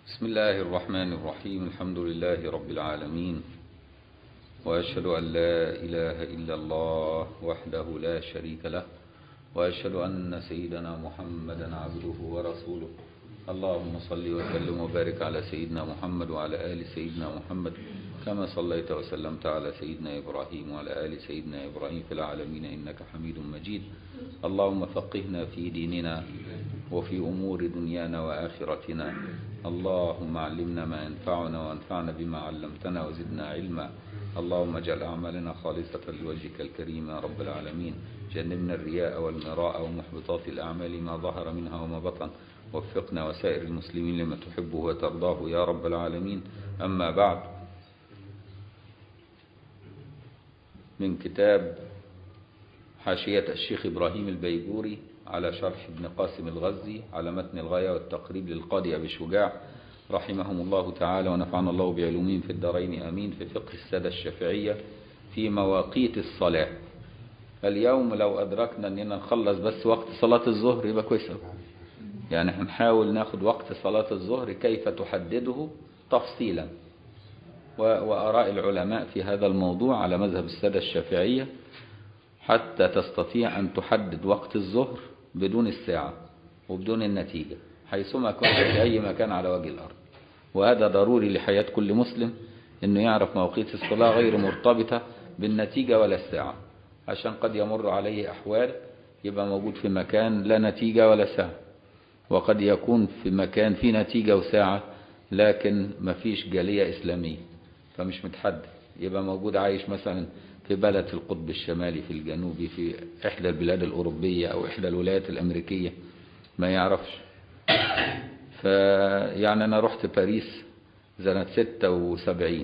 بسم الله الرحمن الرحيم الحمد لله رب العالمين وأشهد أن لا إله إلا الله وحده لا شريك له وأشهد أن سيدنا محمدا عبده ورسوله اللهم صل وسلم وبارك على سيدنا محمد وعلى آل سيدنا محمد كما صليت وسلمت على سيدنا إبراهيم وعلى آل سيدنا إبراهيم في العالمين إنك حميد مجيد اللهم فقهنا في ديننا وفي أمور دنيانا وآخرتنا اللهم علمنا ما ينفعنا وانفعنا بما علمتنا وزدنا علما اللهم اجعل أعمالنا خالصة لوجهك الكريم يا رب العالمين جنبنا الرياء والمراء ومحبطات الأعمال ما ظهر منها وما بطن وفقنا وسائر المسلمين لما تحبه وترضاه يا رب العالمين أما بعد من كتاب حاشية الشيخ إبراهيم البيجوري على شرح ابن قاسم الغزي على متن الغاية والتقريب للقاضي أبي شجاع رحمهم الله تعالى ونفعنا الله بعلومهم في الدارين أمين في فقه السادة الشافعية في مواقيت الصلاة اليوم لو أدركنا أننا نخلص بس وقت صلاة الظهر يبقى كويس يعني هنحاول ناخد وقت صلاة الظهر كيف تحدده تفصيلا وآراء العلماء في هذا الموضوع على مذهب السادة الشافعية حتى تستطيع أن تحدد وقت الظهر بدون الساعة وبدون النتيجة حيثما كنت في أي مكان على وجه الأرض وهذا ضروري لحياة كل مسلم أنه يعرف مواقيت الصلاة غير مرتبطة بالنتيجة ولا الساعة عشان قد يمر عليه أحوال يبقى موجود في مكان لا نتيجة ولا ساعة وقد يكون في مكان في نتيجة وساعة لكن مفيش جالية إسلامية فمش متحدد يبقى موجود عايش مثلا في بلد في القطب الشمالي في الجنوبي في إحدى البلاد الأوروبية أو إحدى الولايات الأمريكية ما يعرفش فيعني أنا رحت باريس سنة 76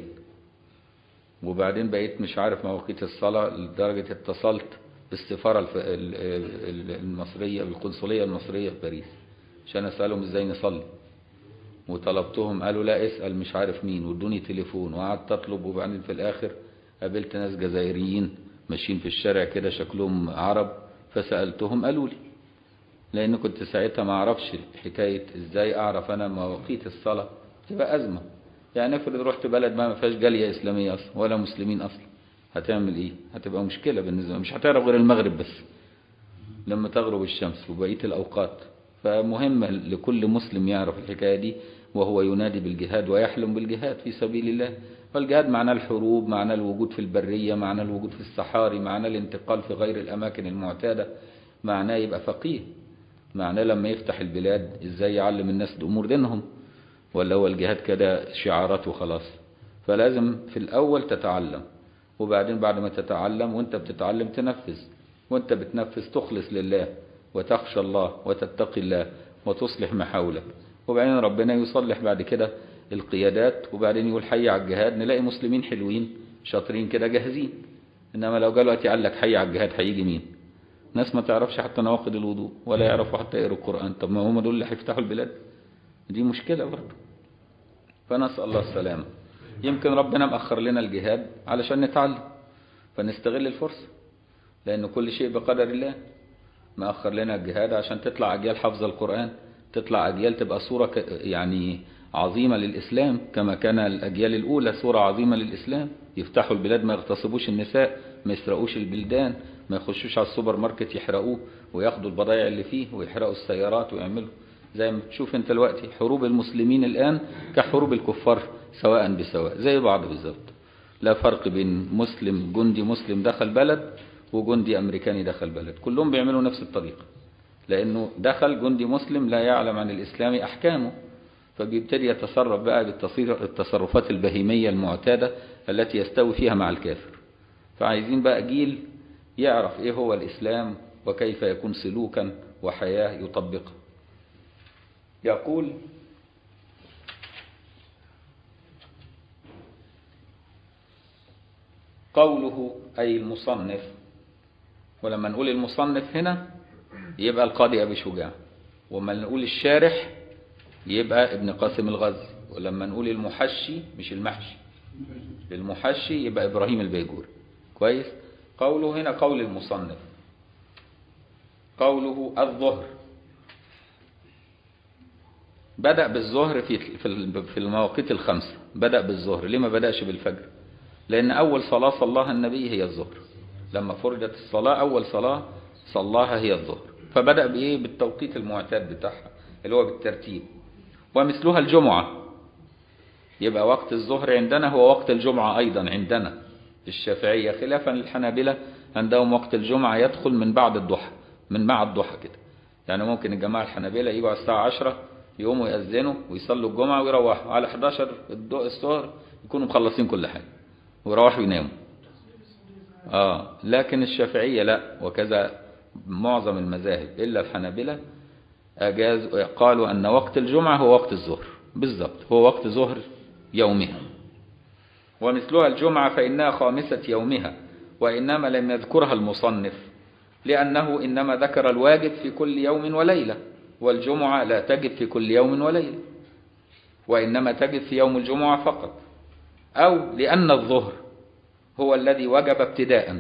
وبعدين بقيت مش عارف مواقيت الصلاة لدرجة اتصلت بالسفارة المصرية بالقنصلية المصرية في باريس عشان أسألهم إزاي نصلي وطلبتهم قالوا لا اسأل مش عارف مين وادوني تليفون وقعدت أطلب وبعدين في الآخر قابلت ناس جزائريين ماشيين في الشارع كده شكلهم عرب فسألتهم قالوا لي لأن كنت ساعتها ما أعرفش حكاية إزاي أعرف أنا مواقيت الصلاة تبقى أزمة يعني افرض رحت بلد ما فيهاش جالية إسلامية أصلا ولا مسلمين أصلا هتعمل إيه هتبقى مشكلة بالنسبة مش هتعرف غير المغرب بس لما تغرب الشمس وبقية الأوقات فمهم لكل مسلم يعرف الحكاية دي وهو ينادي بالجهاد ويحلم بالجهاد في سبيل الله والجهاد معناه الحروب معناه الوجود في البرية معناه الوجود في الصحاري معناه الانتقال في غير الأماكن المعتادة معناه يبقى فقيه معناه لما يفتح البلاد ازاي يعلم الناس أمور دينهم ولا هو الجهاد كده شعارات وخلاص فلازم في الأول تتعلم وبعدين بعد ما تتعلم وانت بتتعلم تنفذ وانت بتنفذ تخلص لله وتخشى الله وتتقي الله وتصلح ما حولك وبعدين ربنا يصلح بعد كده القيادات وبعدين يقول حي على الجهاد نلاقي مسلمين حلوين شاطرين كده جاهزين انما لو قالوا اتي قال لك حي على الجهاد هيجي مين ناس ما تعرفش حتى نواقض الوضوء ولا يعرفوا حتى يقروا القرآن طب ما هم دول اللي هيفتحوا البلاد دي مشكلة برضه فنسأل الله السلامة يمكن ربنا مأخر لنا الجهاد علشان نتعلم فنستغل الفرصة لأن كل شيء بقدر الله مأخر لنا الجهاد عشان تطلع أجيال حفظ القرآن تطلع أجيال تبقى صورة يعني عظيمة للإسلام كما كان الأجيال الأولى صورة عظيمة للإسلام يفتحوا البلاد ما يغتصبوش النساء ما يسرقوش البلدان ما يخشوش على السوبر ماركت يحرقوه وياخدوا البضائع اللي فيه ويحرقوا السيارات ويعملوا زي ما تشوف انت دلوقتي حروب المسلمين الآن كحروب الكفار سواء بسواء زي بعض بالظبط لا فرق بين مسلم جندي مسلم دخل بلد وجندي أمريكاني دخل بلد كلهم بيعملوا نفس الطريقة لأنه دخل جندي مسلم لا يعلم عن الإسلام أحكامه فبيبتدي يتصرف بقى بالتصرفات البهيمية المعتادة التي يستوي فيها مع الكافر فعايزين بقى جيل يعرف ايه هو الإسلام وكيف يكون سلوكا وحياة يطبقها يقول قوله أي المصنف ولما نقول المصنف هنا يبقى القاضي أبي شجاع وما نقول الشارح يبقى ابن قاسم الغزي ولما نقول المحشي مش المحشي المحشي يبقى إبراهيم البيجوري كويس قوله هنا قول المصنف قوله الظهر بدأ بالظهر في في في المواقيت الخمسة بدأ بالظهر ليه ما بدأش بالفجر لأن أول صلاة صلاها النبي هي الظهر لما فرضت الصلاة أول صلاة صلاها هي الظهر فبدأ بإيه بالتوقيت المعتاد بتاعها اللي هو بالترتيب ومثلها الجمعة يبقى وقت الظهر عندنا هو وقت الجمعة أيضا عندنا الشافعية خلافا للحنابلة عندهم وقت الجمعة يدخل من بعد الضحى من مع الضحى كده يعني ممكن الجماعة الحنابلة يجوا على الساعة 10 يقوموا يأذنوا ويصلوا الجمعة ويروحوا على 11 الظهر يكونوا مخلصين كل حاجة ويروحوا يناموا آه لكن الشافعية لا وكذا معظم المذاهب إلا الحنابلة أجاز قالوا أن وقت الجمعة هو وقت الظهر بالضبط هو وقت ظهر يومها ومثلها الجمعة فإنها خامسة يومها وإنما لم يذكرها المصنف لأنه إنما ذكر الواجب في كل يوم وليلة والجمعة لا تجب في كل يوم وليلة وإنما تجب في يوم الجمعة فقط أو لأن الظهر هو الذي وجب ابتداء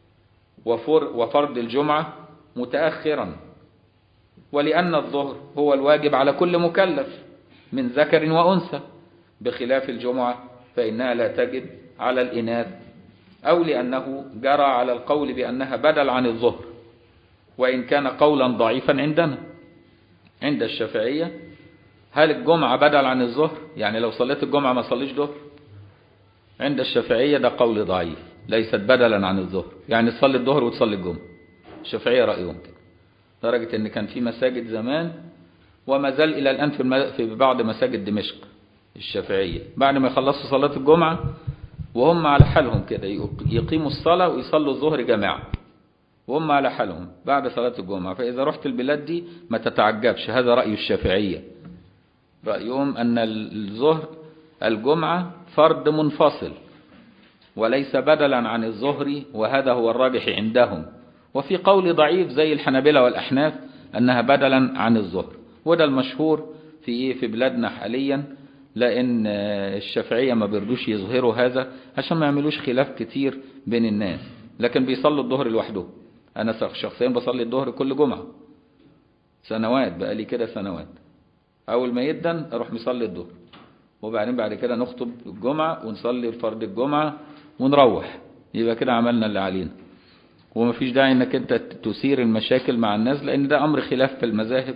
وفرض الجمعة متأخرا ولأن الظهر هو الواجب على كل مكلف من ذكر وأنثى بخلاف الجمعة فإنها لا تجب على الإناث أو لأنه جرى على القول بأنها بدل عن الظهر وإن كان قولا ضعيفا عندنا عند الشافعية هل الجمعة بدل عن الظهر يعني لو صليت الجمعة ما صليش ظهر عند الشافعية ده قول ضعيف ليست بدلا عن الظهر يعني تصلي الظهر وتصلي الجمعة الشافعية رأيهم كده لدرجة ان كان في مساجد زمان وما زال الى الان في, في بعض مساجد دمشق الشافعية بعد ما يخلصوا صلاة الجمعة وهم على حالهم كده يقيموا الصلاة ويصلوا الظهر جماعة وهم على حالهم بعد صلاة الجمعة فإذا رحت البلاد دي ما تتعجبش هذا رأي الشافعية رأيهم أن الظهر الجمعة فرض منفصل وليس بدلا عن الظهر وهذا هو الراجح عندهم وفي قول ضعيف زي الحنابلة والأحناف أنها بدلا عن الظهر وده المشهور في إيه في بلادنا حاليا لأن الشافعية ما بيردوش يظهروا هذا عشان ما يعملوش خلاف كتير بين الناس لكن بيصلوا الظهر لوحده أنا شخصيا بصلي الظهر كل جمعة سنوات بقالي كده سنوات أول ما يدن أروح مصلي الظهر وبعدين بعد كده نخطب الجمعة ونصلي فرض الجمعة ونروح يبقى كده عملنا اللي علينا ومفيش داعي انك انت تثير المشاكل مع الناس لان ده امر خلاف في المذاهب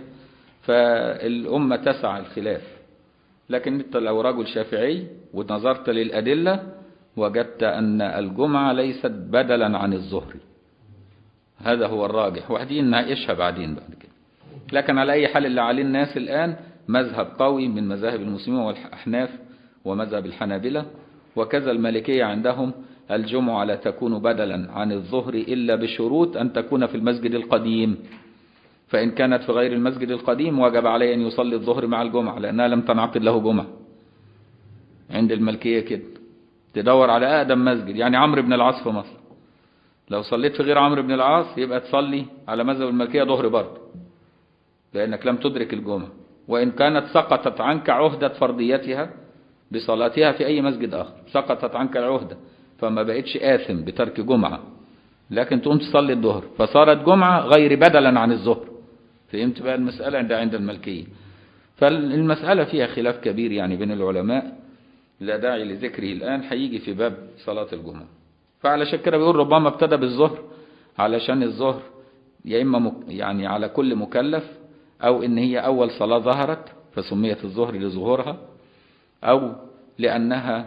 فالامة تسعى الخلاف لكن انت لو رجل شافعي ونظرت للأدلة وجدت أن الجمعة ليست بدلا عن الظهر هذا هو الراجح وحدي نناقشها بعدين بعد كده لكن على أي حال اللي عليه الناس الآن مذهب قوي من مذاهب المسلمين والأحناف ومذهب الحنابلة وكذا المالكية عندهم الجمعة لا تكون بدلا عن الظهر إلا بشروط أن تكون في المسجد القديم فإن كانت في غير المسجد القديم وجب عليه أن يصلي الظهر مع الجمعة لأنها لم تنعقد له جمعة عند الملكية كده تدور على أقدم مسجد يعني عمرو بن العاص في مصر لو صليت في غير عمرو بن العاص يبقى تصلي على مذهب الملكية ظهر برضه لأنك لم تدرك الجمعة وإن كانت سقطت عنك عهدة فرضيتها بصلاتها في أي مسجد آخر سقطت عنك العهدة فما بقتش آثم بترك جمعة لكن تقوم تصلي الظهر فصارت جمعة غير بدلا عن الظهر فهمت بقى المسألة عند عند الملكية فالمسألة فيها خلاف كبير يعني بين العلماء لا داعي لذكره الآن هيجي في باب صلاة الجمعة فعلشان كده بيقول ربما ابتدى بالظهر علشان الظهر يا إما مك يعني على كل مكلف أو إن هي أول صلاة ظهرت فسميت الظهر لظهورها أو لأنها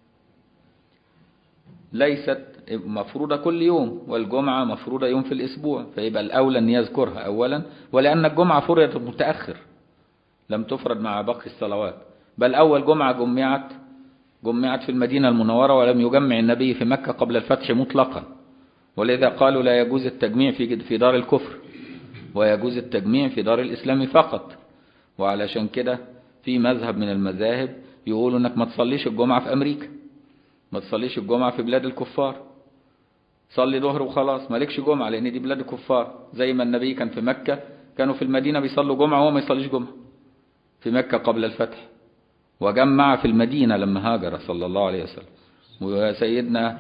ليست مفروضة كل يوم والجمعة مفروضة يوم في الأسبوع فيبقى الأولى أن يذكرها أولا ولأن الجمعة فرضت متأخر لم تفرض مع باقي الصلوات بل أول جمعة جمعت جمعت في المدينة المنورة ولم يجمع النبي في مكة قبل الفتح مطلقا ولذا قالوا لا يجوز التجميع في في دار الكفر ويجوز التجميع في دار الإسلام فقط وعلشان كده في مذهب من المذاهب يقولوا انك ما تصليش الجمعة في أمريكا ما تصليش الجمعة في بلاد الكفار صلي ظهر وخلاص مالكش جمعة لأن دي بلاد الكفار زي ما النبي كان في مكة كانوا في المدينة بيصلوا جمعة وهو ما يصليش جمعة في مكة قبل الفتح وجمع في المدينة لما هاجر صلى الله عليه وسلم وسيدنا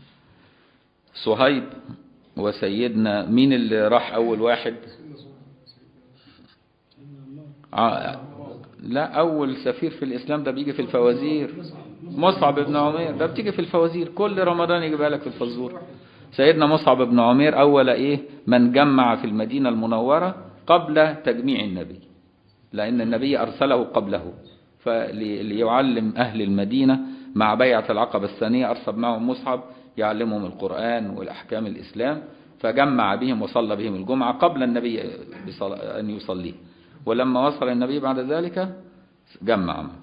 صهيب وسيدنا مين اللي راح أول واحد لا أول سفير في الإسلام ده بيجي في الفوازير مصعب بن عمير ده بتيجي في الفوازير كل رمضان يجيبها لك في الفزور سيدنا مصعب بن عمير أول إيه من جمع في المدينة المنورة قبل تجميع النبي لأن النبي أرسله قبله فليعلم أهل المدينة مع بيعة العقبة الثانية أرسل معهم مصعب يعلمهم القرآن والأحكام الإسلام فجمع بهم وصلى بهم الجمعة قبل النبي أن يصلي ولما وصل النبي بعد ذلك جمع معه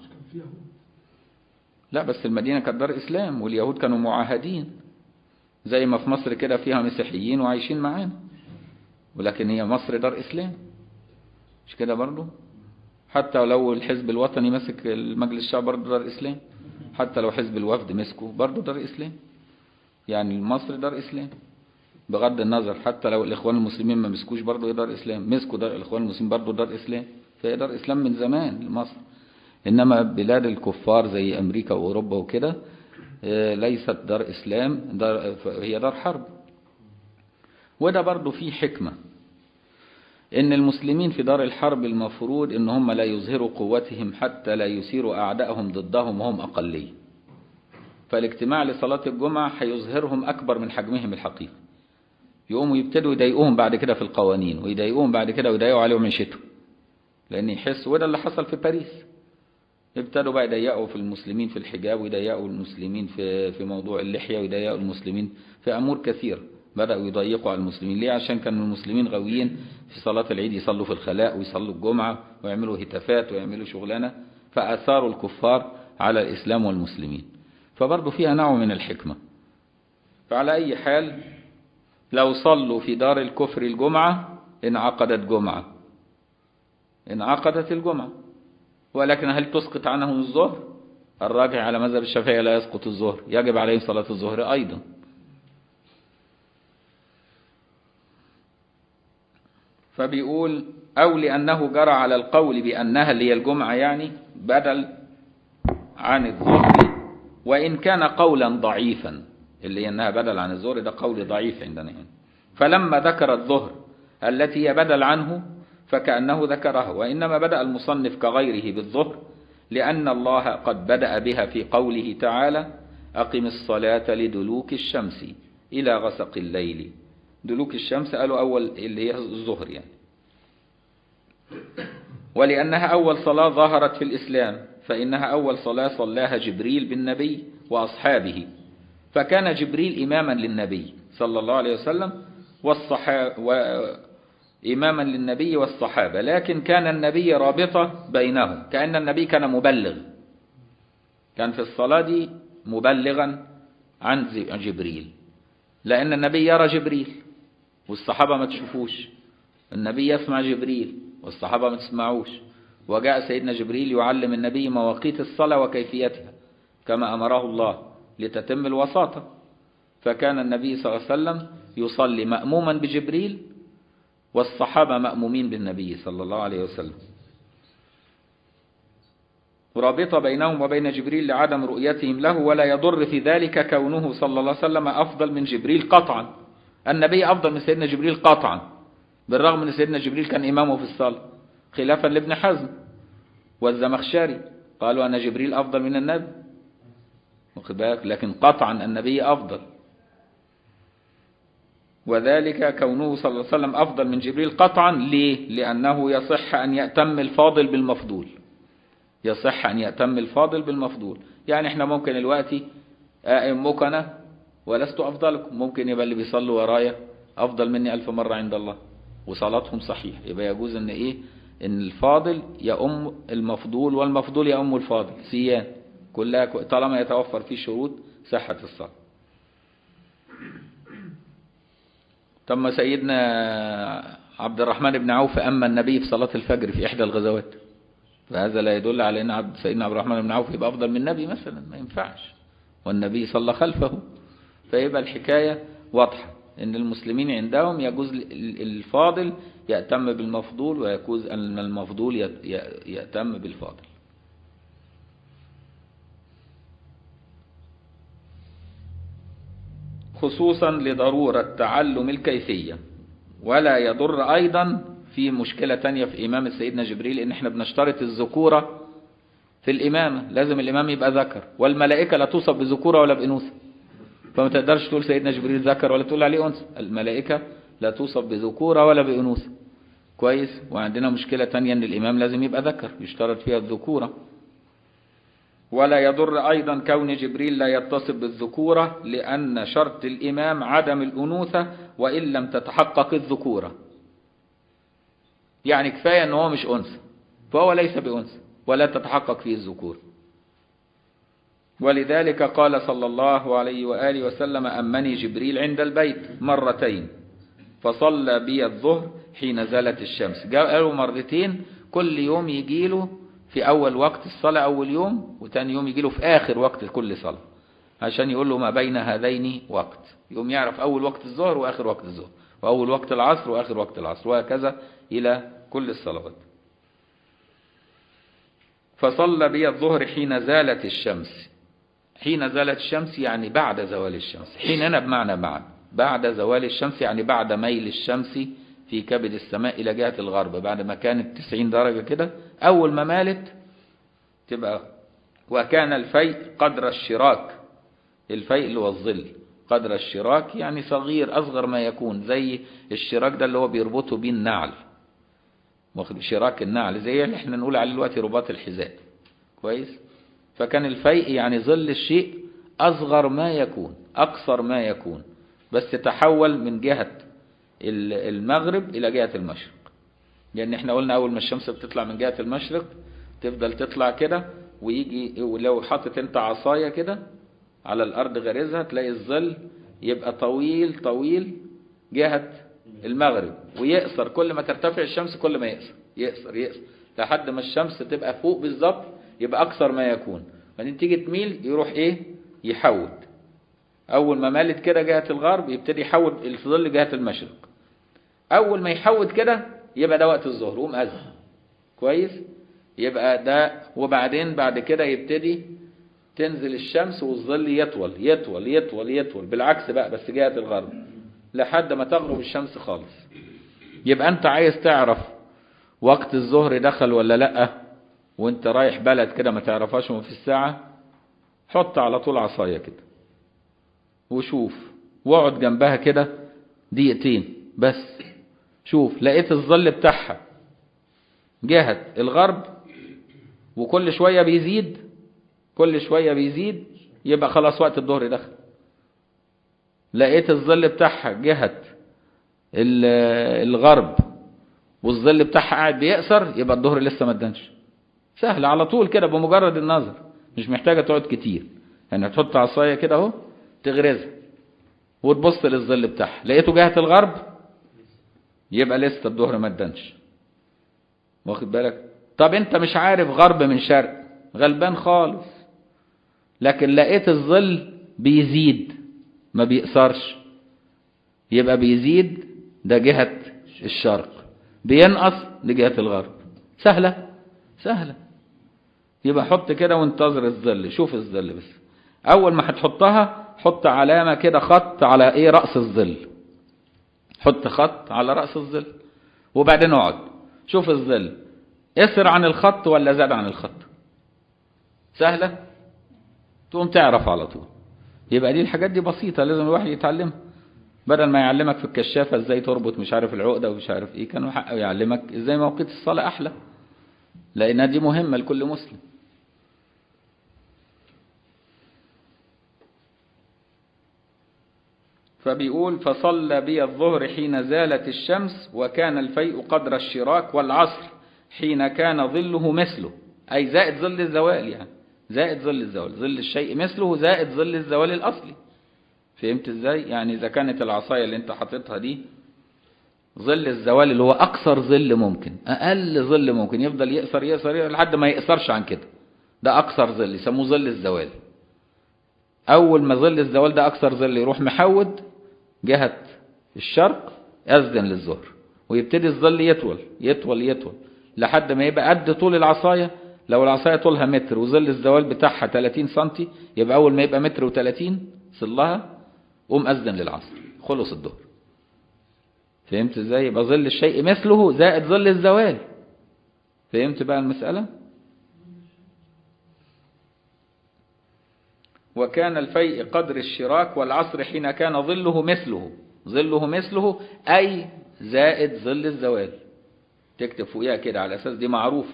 لا بس المدينة كانت دار إسلام واليهود كانوا معاهدين زي ما في مصر كده فيها مسيحيين وعايشين معانا ولكن هي مصر دار إسلام مش كده برضو حتى لو الحزب الوطني مسك المجلس الشعب برضه دار إسلام حتى لو حزب الوفد مسكه برضه دار إسلام يعني مصر دار إسلام بغض النظر حتى لو الإخوان المسلمين ما مسكوش برضه دار إسلام مسكوا دار الإخوان المسلمين برضه دار إسلام فهي دار إسلام من زمان لمصر إنما بلاد الكفار زي أمريكا وأوروبا وكده ليست دار إسلام دار هي دار حرب وده برضه فيه حكمة إن المسلمين في دار الحرب المفروض إن هم لا يظهروا قوتهم حتى لا يثيروا أعدائهم ضدهم وهم أقلية فالاجتماع لصلاة الجمعة هيظهرهم أكبر من حجمهم الحقيقي يقوموا يبتدوا يضايقوهم بعد كده في القوانين ويضايقوهم بعد كده ويضايقوا عليهم عيشتهم لأن يحسوا وده اللي حصل في باريس ابتدوا بقى يضيقوا في المسلمين في الحجاب ويضيقوا المسلمين في في موضوع اللحية ويضيقوا المسلمين في أمور كثيرة بدأوا يضيقوا على المسلمين ليه عشان كانوا المسلمين غاويين في صلاة العيد يصلوا في الخلاء ويصلوا الجمعة ويعملوا هتافات ويعملوا شغلانة فأثاروا الكفار على الإسلام والمسلمين فبرضه فيها نوع من الحكمة فعلى أي حال لو صلوا في دار الكفر الجمعة انعقدت جمعة انعقدت الجمعة ولكن هل تسقط عنهم الظهر الراجع على مذهب الشافعي لا يسقط الظهر يجب عليهم صلاة الظهر أيضا فبيقول أو لأنه جرى على القول بأنها اللي هي الجمعة يعني بدل عن الظهر وإن كان قولا ضعيفا اللي هي أنها بدل عن الظهر ده قول ضعيف عندنا يعني فلما ذكر الظهر التي هي بدل عنه فكأنه ذكرها وإنما بدأ المصنف كغيره بالظهر لأن الله قد بدأ بها في قوله تعالى أقم الصلاة لدلوك الشمس إلى غسق الليل دلوك الشمس قالوا أول اللي هي الظهر يعني ولأنها أول صلاة ظهرت في الإسلام فإنها أول صلاة صلاها جبريل بالنبي وأصحابه فكان جبريل إماما للنبي صلى الله عليه وسلم والصحابة إماما للنبي والصحابة لكن كان النبي رابطة بينهم كأن النبي كان مبلغ كان في الصلاة دي مبلغا عن جبريل لأن النبي يرى جبريل والصحابة ما تشوفوش النبي يسمع جبريل والصحابة ما تسمعوش وجاء سيدنا جبريل يعلم النبي مواقيت الصلاة وكيفيتها كما أمره الله لتتم الوساطة فكان النبي صلى الله عليه وسلم يصلي مأموما بجبريل والصحابة مأمومين بالنبي صلى الله عليه وسلم رابطة بينهم وبين جبريل لعدم رؤيتهم له ولا يضر في ذلك كونه صلى الله عليه وسلم أفضل من جبريل قطعا النبي أفضل من سيدنا جبريل قطعا بالرغم من سيدنا جبريل كان إمامه في الصلاة خلافا لابن حزم والزمخشري قالوا أن جبريل أفضل من النبي لكن قطعا النبي أفضل وذلك كونه صلى الله عليه وسلم أفضل من جبريل قطعا ليه؟ لأنه يصح أن يأتم الفاضل بالمفضول يصح أن يأتم الفاضل بالمفضول يعني احنا ممكن الوقت أئمك أنا ولست أفضلكم ممكن يبقى اللي بيصلوا ورايا أفضل مني ألف مرة عند الله وصلاتهم صحيح يبقى يجوز أن إيه أن الفاضل يأم المفضول والمفضول يأم الفاضل سيان كلها طالما يتوفر فيه شروط صحة الصلاة ثم سيدنا عبد الرحمن بن عوف أما النبي في صلاة الفجر في إحدى الغزوات فهذا لا يدل على أن عبد سيدنا عبد الرحمن بن عوف يبقى أفضل من النبي مثلا ما ينفعش والنبي صلى خلفه فيبقى الحكاية واضحة ان المسلمين عندهم يجوز الفاضل يأتم بالمفضول ويجوز أن المفضول يأتم بالفاضل خصوصا لضرورة تعلم الكيفية ولا يضر أيضا في مشكلة تانية في إمامة سيدنا جبريل إن إحنا بنشترط الذكورة في الإمامة لازم الإمام يبقى ذكر والملائكة لا توصف بذكورة ولا بأنوثة فما تقدرش تقول سيدنا جبريل ذكر ولا تقول عليه أنثى الملائكة لا توصف بذكورة ولا بأنوثة كويس وعندنا مشكلة تانية إن الإمام لازم يبقى ذكر يشترط فيها الذكورة ولا يضر أيضا كون جبريل لا يتصف بالذكورة لأن شرط الإمام عدم الأنوثة وإن لم تتحقق الذكورة يعني كفاية أنه هو مش أنثى فهو ليس بأنثى ولا تتحقق فيه الذكور ولذلك قال صلى الله عليه وآله وسلم أمني جبريل عند البيت مرتين فصلى بي الظهر حين زالت الشمس قالوا مرتين كل يوم يجيله في أول وقت الصلاة أول يوم وتاني يوم يجيله في آخر وقت كل صلاة عشان يقول له ما بين هذين وقت يوم يعرف أول وقت الظهر وآخر وقت الظهر وأول وقت العصر وآخر وقت العصر وهكذا إلى كل الصلوات فصلى بي الظهر حين زالت الشمس حين زالت الشمس يعني بعد زوال الشمس حين هنا بمعنى بعد بعد زوال الشمس يعني بعد ميل الشمس في كبد السماء إلى جهة الغرب بعد ما كانت 90 درجة كده أول ما مالت تبقى وكان الفيء قدر الشراك الفيء اللي هو الظل قدر الشراك يعني صغير أصغر ما يكون زي الشراك ده اللي هو بيربطه بيه النعل واخد شراك النعل زي اللي احنا نقول عليه دلوقتي رباط الحذاء كويس فكان الفيء يعني ظل الشيء أصغر ما يكون أقصر ما يكون بس تحول من جهة المغرب إلى جهة المشرق لأن احنا قلنا أول ما الشمس بتطلع من جهة المشرق تفضل تطلع كده ويجي ولو حاطط انت عصاية كده على الأرض غرزها تلاقي الظل يبقى طويل طويل جهة المغرب ويقصر كل ما ترتفع الشمس كل ما يقصر يقصر يقصر لحد ما الشمس تبقى فوق بالظبط يبقى أقصر ما يكون بعدين تيجي تميل يروح إيه يحود أول ما مالت كده جهة الغرب يبتدي يحود الظل جهة المشرق أول ما يحود كده يبقى ده وقت الظهر قوم أذن كويس يبقى ده وبعدين بعد كده يبتدي تنزل الشمس والظل يطول يطول يطول يطول بالعكس بقى بس جهة الغرب لحد ما تغرب الشمس خالص يبقى انت عايز تعرف وقت الظهر دخل ولا لا وانت رايح بلد كده ما تعرفهاش في الساعة حط على طول عصاية كده وشوف واقعد جنبها كده دقيقتين بس شوف لقيت الظل بتاعها جهة الغرب وكل شوية بيزيد كل شوية بيزيد يبقى خلاص وقت الظهر دخل لقيت الظل بتاعها جهة الغرب والظل بتاعها قاعد بيقصر يبقى الظهر لسه ما ادنش سهل على طول كده بمجرد النظر مش محتاجة تقعد كتير يعني تحط عصاية كده اهو تغرزها وتبص للظل بتاعها لقيته جهة الغرب يبقى لسه الظهر ما ادنش واخد بالك طب انت مش عارف غرب من شرق غلبان خالص لكن لقيت الظل بيزيد ما بيقصرش يبقى بيزيد ده جهة الشرق بينقص لجهة الغرب سهلة سهلة يبقى حط كده وانتظر الظل شوف الظل بس اول ما هتحطها حط علامة كده خط على ايه رأس الظل حط خط على رأس الظل وبعدين اقعد شوف الظل اسر عن الخط ولا زاد عن الخط سهلة تقوم تعرف على طول يبقى دي الحاجات دي بسيطة لازم الواحد يتعلمها بدل ما يعلمك في الكشافة ازاي تربط مش عارف العقدة ومش عارف ايه كانوا حقه يعلمك ازاي موقيت الصلاة احلى لانها دي مهمة لكل مسلم فبيقول فصلى بي الظهر حين زالت الشمس وكان الفيء قدر الشراك والعصر حين كان ظله مثله أي زائد ظل الزوال يعني زائد ظل الزوال ظل الشيء مثله زائد ظل الزوال الأصلي فهمت ازاي يعني إذا كانت العصاية اللي انت حاططها دي ظل الزوال اللي هو أقصر ظل ممكن أقل ظل ممكن يفضل يقصر يقصر, يقصر لحد ما يقصرش عن كده ده أقصر ظل يسموه ظل الزوال أول ما ظل الزوال ده أقصر ظل يروح محود جهة الشرق أذن للظهر ويبتدي الظل يطول يطول يطول لحد ما يبقى قد طول العصاية لو العصاية طولها متر وظل الزوال بتاعها 30 سنتي يبقى أول ما يبقى متر و30 صلها قوم أذن للعصر خلص الظهر فهمت ازاي يبقى ظل الشيء مثله زائد ظل الزوال فهمت بقى المسألة وكان الفيء قدر الشراك والعصر حين كان ظله مثله ظله مثله أي زائد ظل الزوال تكتب فوقيها كده على أساس دي معروفة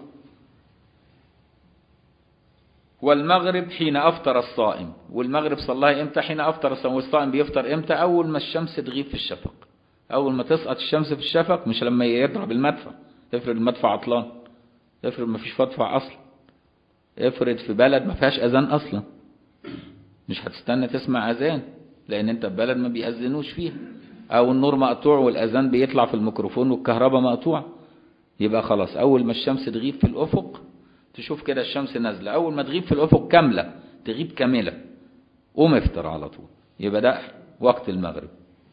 والمغرب حين أفطر الصائم والمغرب صلاها إمتى حين أفطر الصائم والصائم بيفطر إمتى أول ما الشمس تغيب في الشفق أول ما تسقط الشمس في الشفق مش لما يضرب المدفع افرض المدفع عطلان افرض ما فيش مدفع أصلا افرض في بلد ما فيهاش أذان أصلا مش هتستنى تسمع أذان لأن أنت في بلد ما بيأذنوش فيها أو النور مقطوع والأذان بيطلع في الميكروفون والكهرباء مقطوع يبقى خلاص أول ما الشمس تغيب في الأفق تشوف كده الشمس نازلة أول ما تغيب في الأفق كاملة تغيب كاملة قوم افطر على طول يبقى ده وقت المغرب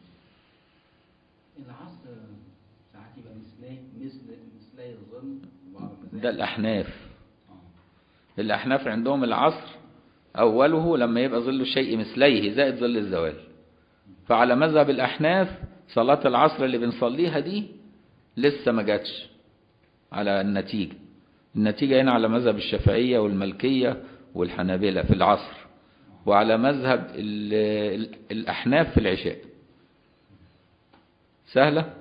العصر ساعات يبقى مثلي مثل مثلي الظل وبعض المذاهب ده الأحناف آه. الأحناف عندهم العصر أوله لما يبقى ظل الشيء مثليه زائد ظل الزوال فعلى مذهب الأحناف صلاة العصر اللي بنصليها دي لسه ما جاتش على النتيجة النتيجة هنا على مذهب الشافعية والملكية والحنابلة في العصر وعلى مذهب ال- ال- الأحناف في العشاء سهلة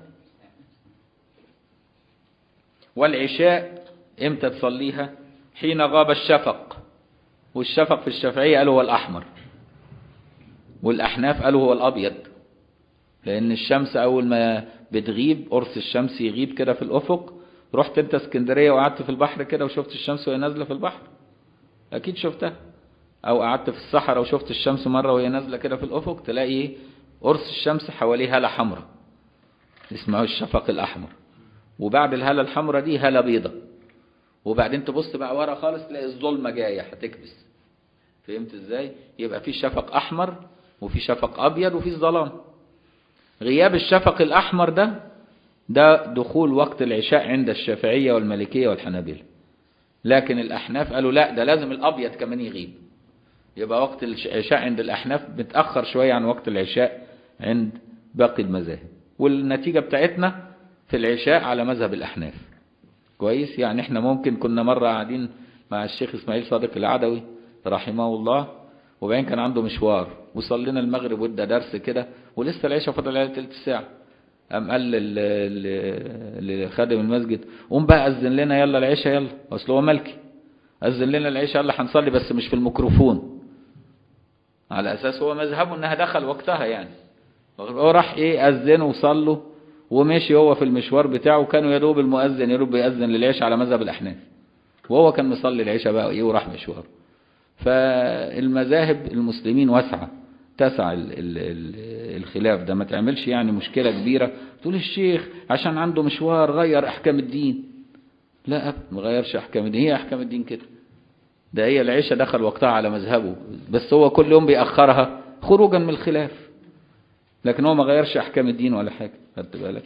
والعشاء امتى تصليها حين غاب الشفق والشفق في الشافعية قالوا هو الأحمر والأحناف قالوا هو الأبيض لأن الشمس أول ما بتغيب قرص الشمس يغيب كده في الأفق رحت أنت اسكندرية وقعدت في البحر كده وشفت الشمس وهي نازلة في البحر أكيد شفتها أو قعدت في الصحراء وشفت الشمس مرة وهي نازلة كده في الأفق تلاقي إيه؟ قرص الشمس حواليه هالة حمراء اسمه الشفق الأحمر وبعد الهالة الحمراء دي هالة بيضة وبعدين تبص بقى ورا خالص تلاقي الظلمة جاية هتكبس فهمت ازاي يبقى في شفق احمر وفي شفق ابيض وفي ظلام غياب الشفق الاحمر ده ده دخول وقت العشاء عند الشافعية والمالكية والحنابلة لكن الاحناف قالوا لا ده لازم الابيض كمان يغيب يبقى وقت العشاء عند الاحناف متاخر شويه عن وقت العشاء عند باقي المذاهب والنتيجه بتاعتنا في العشاء على مذهب الاحناف كويس يعني احنا ممكن كنا مرة قاعدين مع الشيخ اسماعيل صادق العدوي رحمه الله وبعدين كان عنده مشوار وصلينا المغرب وادى درس كده ولسه العشاء فاضل عليها تلت ساعة قام قال لل- لل- لخادم المسجد قوم بقى أذن لنا يلا العشاء يلا أصل هو ملكي أذن لنا العشاء يلا هنصلي بس مش في الميكروفون على أساس هو مذهبه إنها دخل وقتها يعني هو راح إيه أذنوا وصلوا ومشي هو في المشوار بتاعه كانوا يا دوب المؤذن يا دوب بيأذن للعشاء على مذهب الأحناف وهو كان مصلي العشاء بقى إيه وراح مشوار فالمذاهب المسلمين واسعة تسع ال ال ال الخلاف ده ما تعملش يعني مشكلة كبيرة تقول الشيخ عشان عنده مشوار غير أحكام الدين لا أبدا ما غيرش أحكام الدين هي أحكام الدين كده ده هي العشاء دخل وقتها على مذهبه بس هو كل يوم بيأخرها خروجا من الخلاف لكن هو ما غيرش أحكام الدين ولا حاجة خدت بالك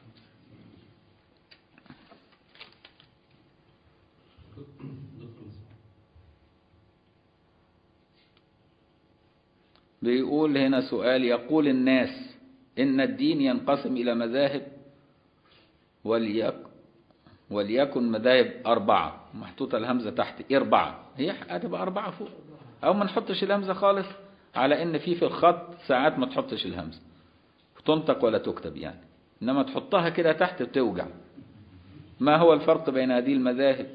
بيقول هنا سؤال يقول الناس إن الدين ينقسم إلى مذاهب وليك وليكن مذاهب أربعة محطوطة الهمزة تحت أربعة هي هتبقى أربعة فوق أو ما نحطش الهمزة خالص على إن في في الخط ساعات ما تحطش الهمزة تنطق ولا تكتب يعني إنما تحطها كده تحت بتوجع ما هو الفرق بين هذه المذاهب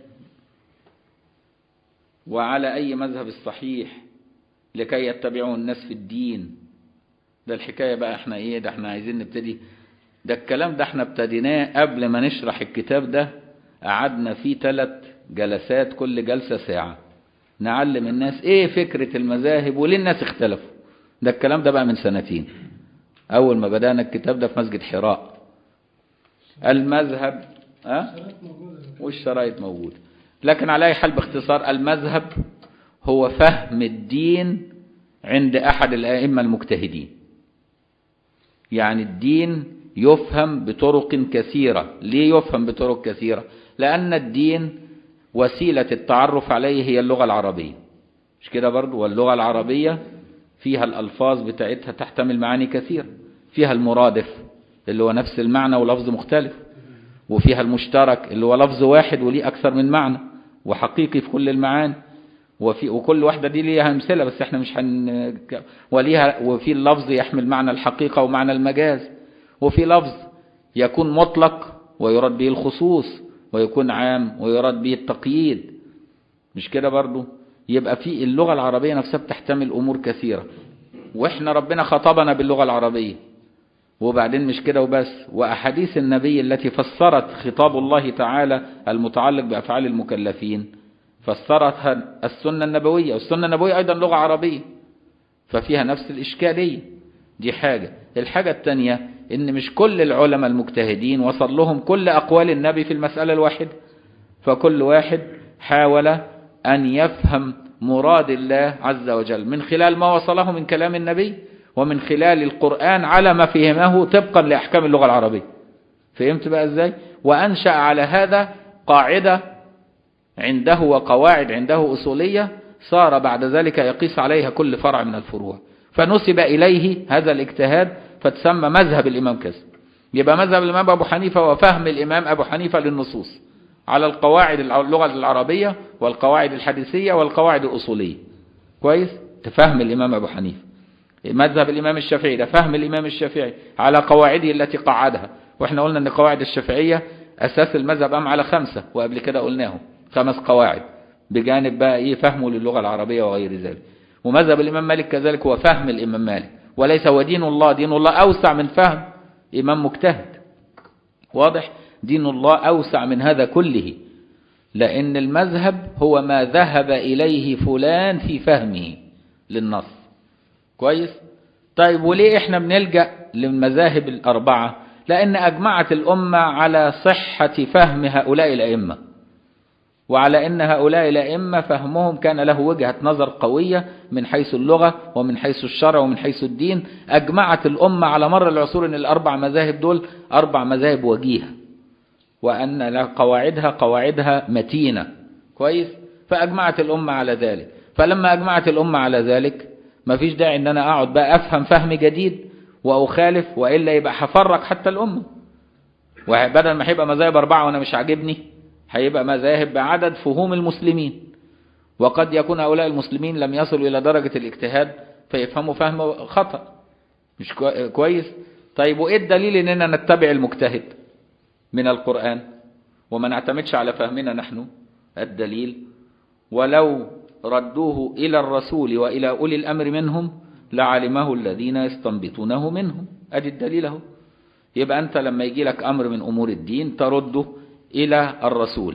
وعلى أي مذهب الصحيح لكي يتبعوا الناس في الدين ده الحكاية بقى احنا ايه ده احنا عايزين نبتدي ده الكلام ده احنا ابتديناه قبل ما نشرح الكتاب ده قعدنا فيه ثلاث جلسات كل جلسة ساعة نعلم الناس ايه فكرة المذاهب وليه الناس اختلفوا ده الكلام ده بقى من سنتين اول ما بدأنا الكتاب ده في مسجد حراء المذهب ها والشرايط موجودة لكن على اي حال باختصار المذهب هو فهم الدين عند أحد الأئمة المجتهدين يعني الدين يفهم بطرق كثيرة ليه يفهم بطرق كثيرة لأن الدين وسيلة التعرف عليه هي اللغة العربية مش كده برضو واللغة العربية فيها الألفاظ بتاعتها تحتمل معاني كثيرة فيها المرادف اللي هو نفس المعنى ولفظ مختلف وفيها المشترك اللي هو لفظ واحد وليه أكثر من معنى وحقيقي في كل المعاني وفي وكل واحدة دي ليها أمثلة بس احنا مش هن وليها وفي اللفظ يحمل معنى الحقيقة ومعنى المجاز وفي لفظ يكون مطلق ويراد به الخصوص ويكون عام ويراد به التقييد مش كده برضو يبقى في اللغة العربية نفسها بتحتمل أمور كثيرة وإحنا ربنا خطبنا باللغة العربية وبعدين مش كده وبس وأحاديث النبي التي فسرت خطاب الله تعالى المتعلق بأفعال المكلفين فسرتها السنة النبوية والسنة النبوية أيضا لغة عربية ففيها نفس الإشكالية دي حاجة الحاجة الثانية إن مش كل العلماء المجتهدين وصل لهم كل أقوال النبي في المسألة الواحدة فكل واحد حاول أن يفهم مراد الله عز وجل من خلال ما وصله من كلام النبي ومن خلال القرآن على ما فهمه طبقا لأحكام اللغة العربية فهمت بقى ازاي وأنشأ على هذا قاعدة عنده وقواعد عنده أصولية صار بعد ذلك يقيس عليها كل فرع من الفروع فنسب إليه هذا الاجتهاد فتسمى مذهب الإمام كذا يبقى مذهب الإمام أبو حنيفة وفهم الإمام أبو حنيفة للنصوص على القواعد اللغة العربية والقواعد الحديثية والقواعد الأصولية كويس تفهم الإمام أبو حنيفة مذهب الإمام الشافعي ده فهم الإمام الشافعي على قواعده التي قعدها وإحنا قلنا أن قواعد الشافعية أساس المذهب أم على خمسة وقبل كده قلناهم خمس قواعد بجانب بقى إيه فهمه للغة العربية وغير ذلك ومذهب الإمام مالك كذلك هو فهم الإمام مالك وليس هو دين الله دين الله أوسع من فهم إمام مجتهد واضح دين الله أوسع من هذا كله لأن المذهب هو ما ذهب إليه فلان في فهمه للنص كويس طيب وليه احنا بنلجأ للمذاهب الأربعة لأن أجمعت الأمة على صحة فهم هؤلاء الأئمة وعلى أن هؤلاء الأئمة فهمهم كان له وجهة نظر قوية من حيث اللغة ومن حيث الشرع ومن حيث الدين أجمعت الأمة على مر العصور أن الأربع مذاهب دول أربع مذاهب وجيهة وأن قواعدها قواعدها متينة كويس فأجمعت الأمة على ذلك فلما أجمعت الأمة على ذلك ما فيش داعي أن أنا أقعد بقى أفهم فهم جديد وأخالف وإلا يبقى هفرق حتى الأمة وبدل ما هيبقى مذاهب أربعة وأنا مش عاجبني هيبقى مذاهب بعدد فهوم المسلمين وقد يكون هؤلاء المسلمين لم يصلوا إلى درجة الاجتهاد فيفهموا فهم خطأ مش كويس طيب وإيه الدليل إننا نتبع المجتهد من القرآن وما نعتمدش على فهمنا نحن الدليل ولو ردوه إلى الرسول وإلى أولي الأمر منهم لعلمه الذين يستنبطونه منهم أدي الدليل اهو يبقى أنت لما يجي لك أمر من أمور الدين ترده إلى الرسول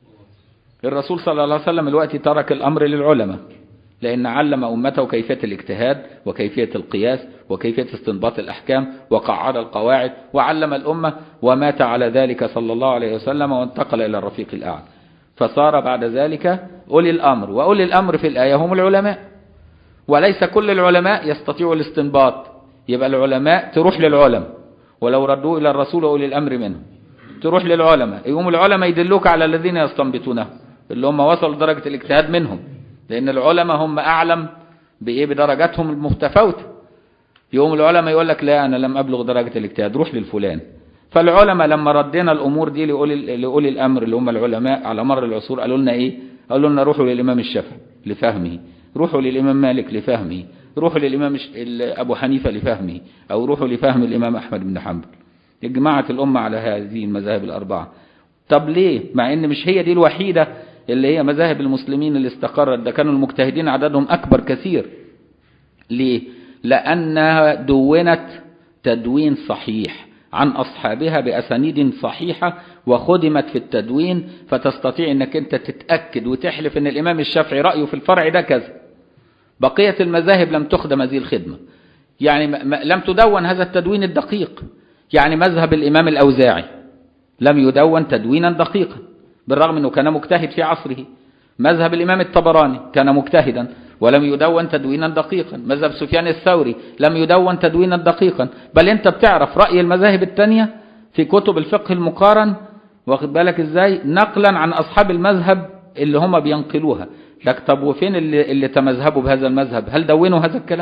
الرسول صلى الله عليه وسلم الوقت ترك الأمر للعلماء لأن علم أمته كيفية الاجتهاد وكيفية القياس وكيفية استنباط الأحكام وقعد القواعد وعلم الأمة ومات على ذلك صلى الله عليه وسلم وانتقل إلى الرفيق الأعلى فصار بعد ذلك أولي الأمر وأولي الأمر في الآية هم العلماء وليس كل العلماء يستطيعوا الاستنباط يبقى العلماء تروح للعلماء ولو ردوا إلى الرسول وأولي الأمر منهم تروح للعلماء يقوم العلماء يدلوك على الذين يستنبطونه اللي هم وصلوا لدرجة الاجتهاد منهم لأن العلماء هم أعلم بإيه بدرجاتهم المتفاوتة يقوم العلماء يقول لك لا أنا لم أبلغ درجة الاجتهاد روح للفلان فالعلماء لما ردينا الأمور دي لأولي, لأولي الأمر اللي هم العلماء على مر العصور قالوا لنا إيه قالوا لنا روحوا للإمام الشافعي لفهمه روحوا للإمام مالك لفهمه روحوا للإمام أبو حنيفة لفهمه أو روحوا لفهم الإمام أحمد بن حنبل اجمعت الأمة على هذه المذاهب الأربعة طب ليه مع ان مش هي دي الوحيدة اللي هي مذاهب المسلمين اللي استقرت ده كانوا المجتهدين عددهم أكبر كثير ليه لأنها دونت تدوين صحيح عن أصحابها بأسانيد صحيحة وخدمت في التدوين فتستطيع أنك أنت تتأكد وتحلف أن الإمام الشافعي رأيه في الفرع ده كذا بقية المذاهب لم تخدم هذه الخدمة يعني لم تدون هذا التدوين الدقيق يعني مذهب الإمام الأوزاعي لم يدون تدوينا دقيقا بالرغم أنه كان مجتهد في عصره مذهب الإمام الطبراني كان مجتهدا ولم يدون تدوينا دقيقا مذهب سفيان الثوري لم يدون تدوينا دقيقا بل انت بتعرف رأي المذاهب التانية في كتب الفقه المقارن واخد بالك ازاي نقلا عن أصحاب المذهب اللي هم بينقلوها لك طب وفين اللي, اللي تمذهبوا بهذا المذهب هل دونوا هذا الكلام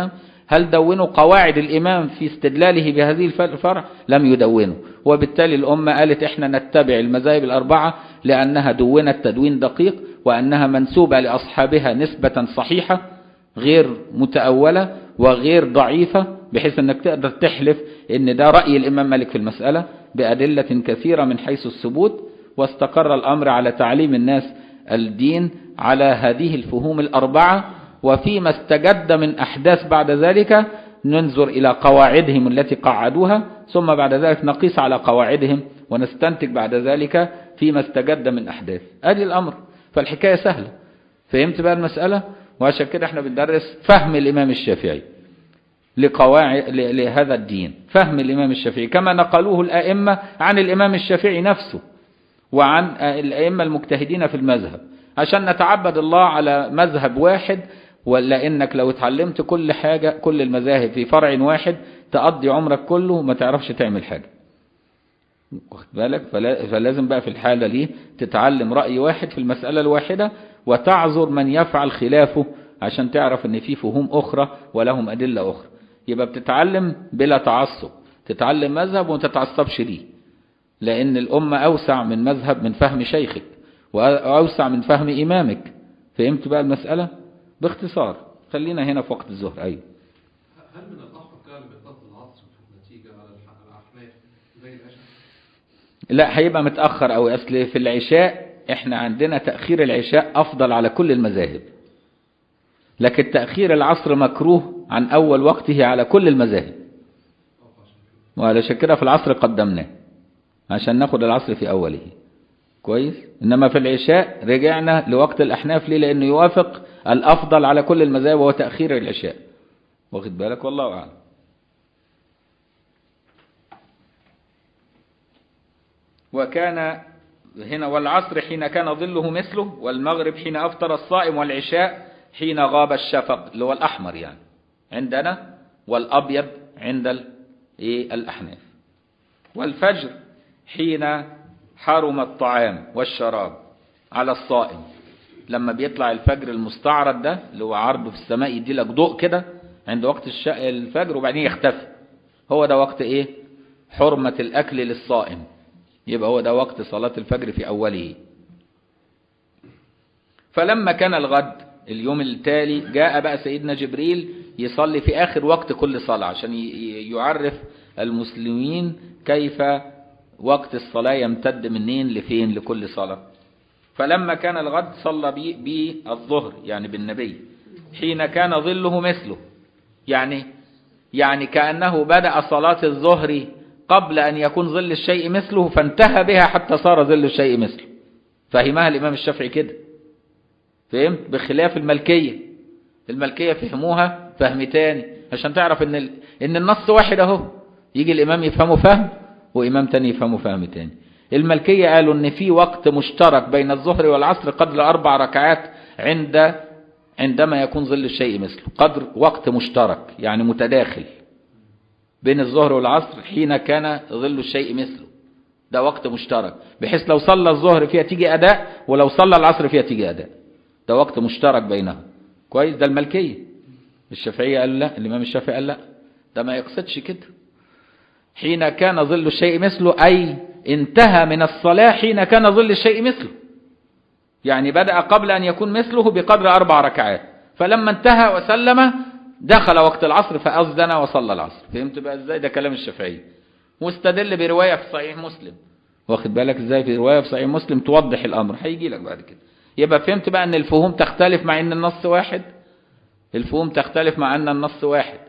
هل دونوا قواعد الإمام في استدلاله بهذه الف- الفرع لم يدونوا وبالتالي الأمة قالت إحنا نتبع المذاهب الأربعة لأنها دونت تدوين دقيق وأنها منسوبة لأصحابها نسبة صحيحة غير متأولة وغير ضعيفة بحيث أنك تقدر تحلف أن ده رأي الإمام مالك في المسألة بأدلة كثيرة من حيث الثبوت واستقر الأمر على تعليم الناس الدين على هذه الفهوم الأربعة وفيما استجد من أحداث بعد ذلك ننظر إلى قواعدهم التي قعدوها ثم بعد ذلك نقيس على قواعدهم ونستنتج بعد ذلك فيما استجد من أحداث أدي الأمر فالحكاية سهلة فهمت بقى المسألة وعشان كده احنا بندرس فهم الإمام الشافعي لقواعد ل- لهذا الدين فهم الإمام الشافعي كما نقلوه الأئمة عن الإمام الشافعي نفسه وعن الأئمة المجتهدين في المذهب عشان نتعبد الله على مذهب واحد ولا إنك لو اتعلمت كل حاجة كل المذاهب في فرع واحد تقضي عمرك كله وما تعرفش تعمل حاجة واخد بالك فلا فلازم بقى في الحالة دي تتعلم رأي واحد في المسألة الواحدة وتعذر من يفعل خلافه عشان تعرف ان في فهوم اخرى ولهم ادلة اخرى يبقى بتتعلم بلا تعصب تتعلم مذهب وما تتعصبش ليه لان الامة اوسع من مذهب من فهم شيخك واوسع من فهم امامك فهمت بقى المسألة باختصار خلينا هنا في وقت الظهر ايوه هل من الأحرى كان بفضل العصر في النتيجة على الح- الأحناف زي العشاء؟ لا هيبقى متأخر أوي أصل في العشاء احنا عندنا تأخير العشاء أفضل على كل المذاهب لكن تأخير العصر مكروه عن أول وقته على كل المذاهب وعلشان كده في العصر قدمناه عشان ناخد العصر في أوله كويس إنما في العشاء رجعنا لوقت الأحناف ليه لأنه يوافق الأفضل على كل المذاهب وهو تأخير العشاء واخد بالك والله أعلم وكان هنا والعصر حين كان ظله مثله والمغرب حين أفطر الصائم والعشاء حين غاب الشفق اللي هو الأحمر يعني عندنا والأبيض عند ال- إيه الأحناف والفجر حين حرم الطعام والشراب على الصائم لما بيطلع الفجر المستعرض ده اللي هو عرضه في السماء يدي لك ضوء كده عند وقت الش- الفجر وبعدين يختفي هو ده وقت ايه حرمة الأكل للصائم يبقى هو ده وقت صلاة الفجر في أوله فلما كان الغد اليوم التالي جاء بقى سيدنا جبريل يصلي في آخر وقت كل صلاة عشان ي- ي- يعرف المسلمين كيف وقت الصلاة يمتد منين لفين لكل صلاة فلما كان الغد صلى بي, بي الظهر يعني بالنبي حين كان ظله مثله يعني يعني كأنه بدأ صلاة الظهر قبل أن يكون ظل الشيء مثله فانتهى بها حتى صار ظل الشيء مثله فهمها الإمام الشافعي كده فهمت بخلاف الملكية الملكية فهموها فهم تاني عشان تعرف ان ال... ان النص واحد اهو يجي الامام يفهمه فهم وامام تاني يفهمه فهم تاني الملكية قالوا ان في وقت مشترك بين الظهر والعصر قدر اربع ركعات عند عندما يكون ظل الشيء مثله قدر وقت مشترك يعني متداخل بين الظهر والعصر حين كان ظل الشيء مثله ده وقت مشترك بحيث لو صلى الظهر فيها تيجي أداء ولو صلى العصر فيها تيجي أداء ده وقت مشترك بينهم كويس ده الملكية الشافعية قال لا الإمام الشافعي قال لا ده ما يقصدش كده حين كان ظل الشيء مثله أي انتهى من الصلاة حين كان ظل الشيء مثله يعني بدأ قبل أن يكون مثله بقدر أربع ركعات فلما انتهى وسلم دخل وقت العصر فأذن وصلى العصر فهمت بقى ازاي ده كلام الشافعي واستدل برواية في صحيح مسلم واخد بالك ازاي في رواية في صحيح مسلم توضح الأمر هيجي لك بعد كده يبقى فهمت بقى ان الفهوم تختلف مع ان النص واحد الفهوم تختلف مع ان النص واحد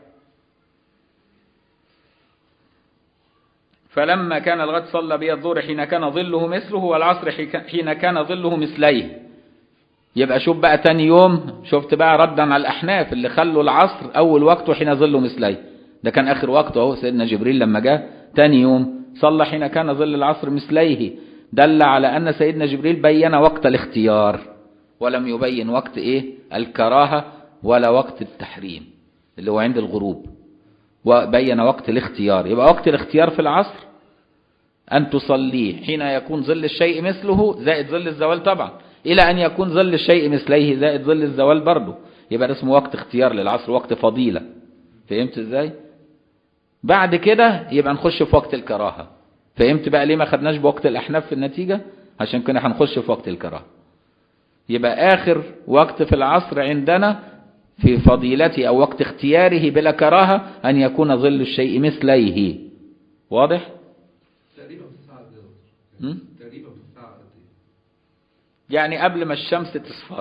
فلما كان الغد صلى بي الظهر حين كان ظله مثله والعصر حين كان ظله مثليه يبقى شوف بقى تاني يوم شفت بقى ردا على الأحناف اللي خلوا العصر أول وقته حين ظله مثليه ده كان آخر وقته اهو سيدنا جبريل لما جاء تاني يوم صلى حين كان ظل العصر مثليه دل على أن سيدنا جبريل بين وقت الاختيار ولم يبين وقت إيه الكراهة ولا وقت التحريم اللي هو عند الغروب وبين وقت الاختيار يبقى وقت الاختيار في العصر أن تصليه حين يكون ظل الشيء مثله زائد ظل الزوال طبعا إلى أن يكون ظل الشيء مثليه زائد ظل الزوال برضه يبقى ده اسمه وقت اختيار للعصر وقت فضيلة فهمت ازاي بعد كده يبقى نخش في وقت الكراهة فهمت بقى ليه ما خدناش بوقت الأحناف في النتيجة عشان كده هنخش في وقت الكراهة يبقى آخر وقت في العصر عندنا في فضيلته أو وقت اختياره بلا كراهة أن يكون ظل الشيء مثليه واضح؟ تقريبا في الساعة قد ايه يا دكتور؟ م? تقريبا في الساعة قد ايه؟ يعني قبل ما الشمس تصفر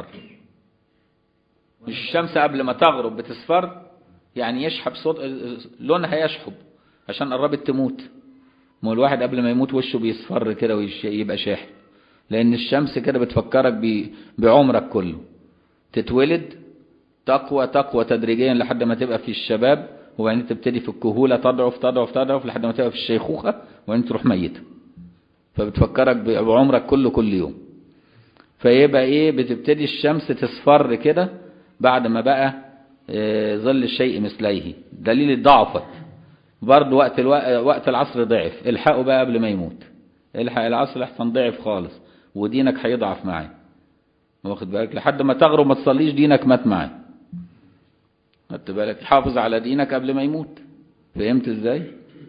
مش الشمس قبل ما تغرب بتصفر يعني يشحب صوت لونها يشحب عشان قربت تموت ما هو الواحد قبل ما يموت وشه بيصفر كده ويبقى شاحب لان الشمس كده بتفكرك ب- بعمرك كله تتولد تقوى تقوى تدريجيا لحد ما تبقى في الشباب وبعدين تبتدي في الكهولة تضعف تضعف تضعف لحد ما تبقى في الشيخوخة وبعدين تروح ميتة فبتفكرك بعمرك كله كل يوم فيبقى ايه بتبتدي الشمس تصفر كده بعد ما بقى آه، ظل الشيء مثليه دليل ضعفت برضه وقت الو... وقت العصر ضعف الحقه بقى قبل ما يموت الحق العصر احسن ضعف خالص ودينك هيضعف معاه واخد بالك لحد ما تغرب ما تصليش دينك مات معاه خدت بالك حافظ على دينك قبل ما يموت فهمت ازاي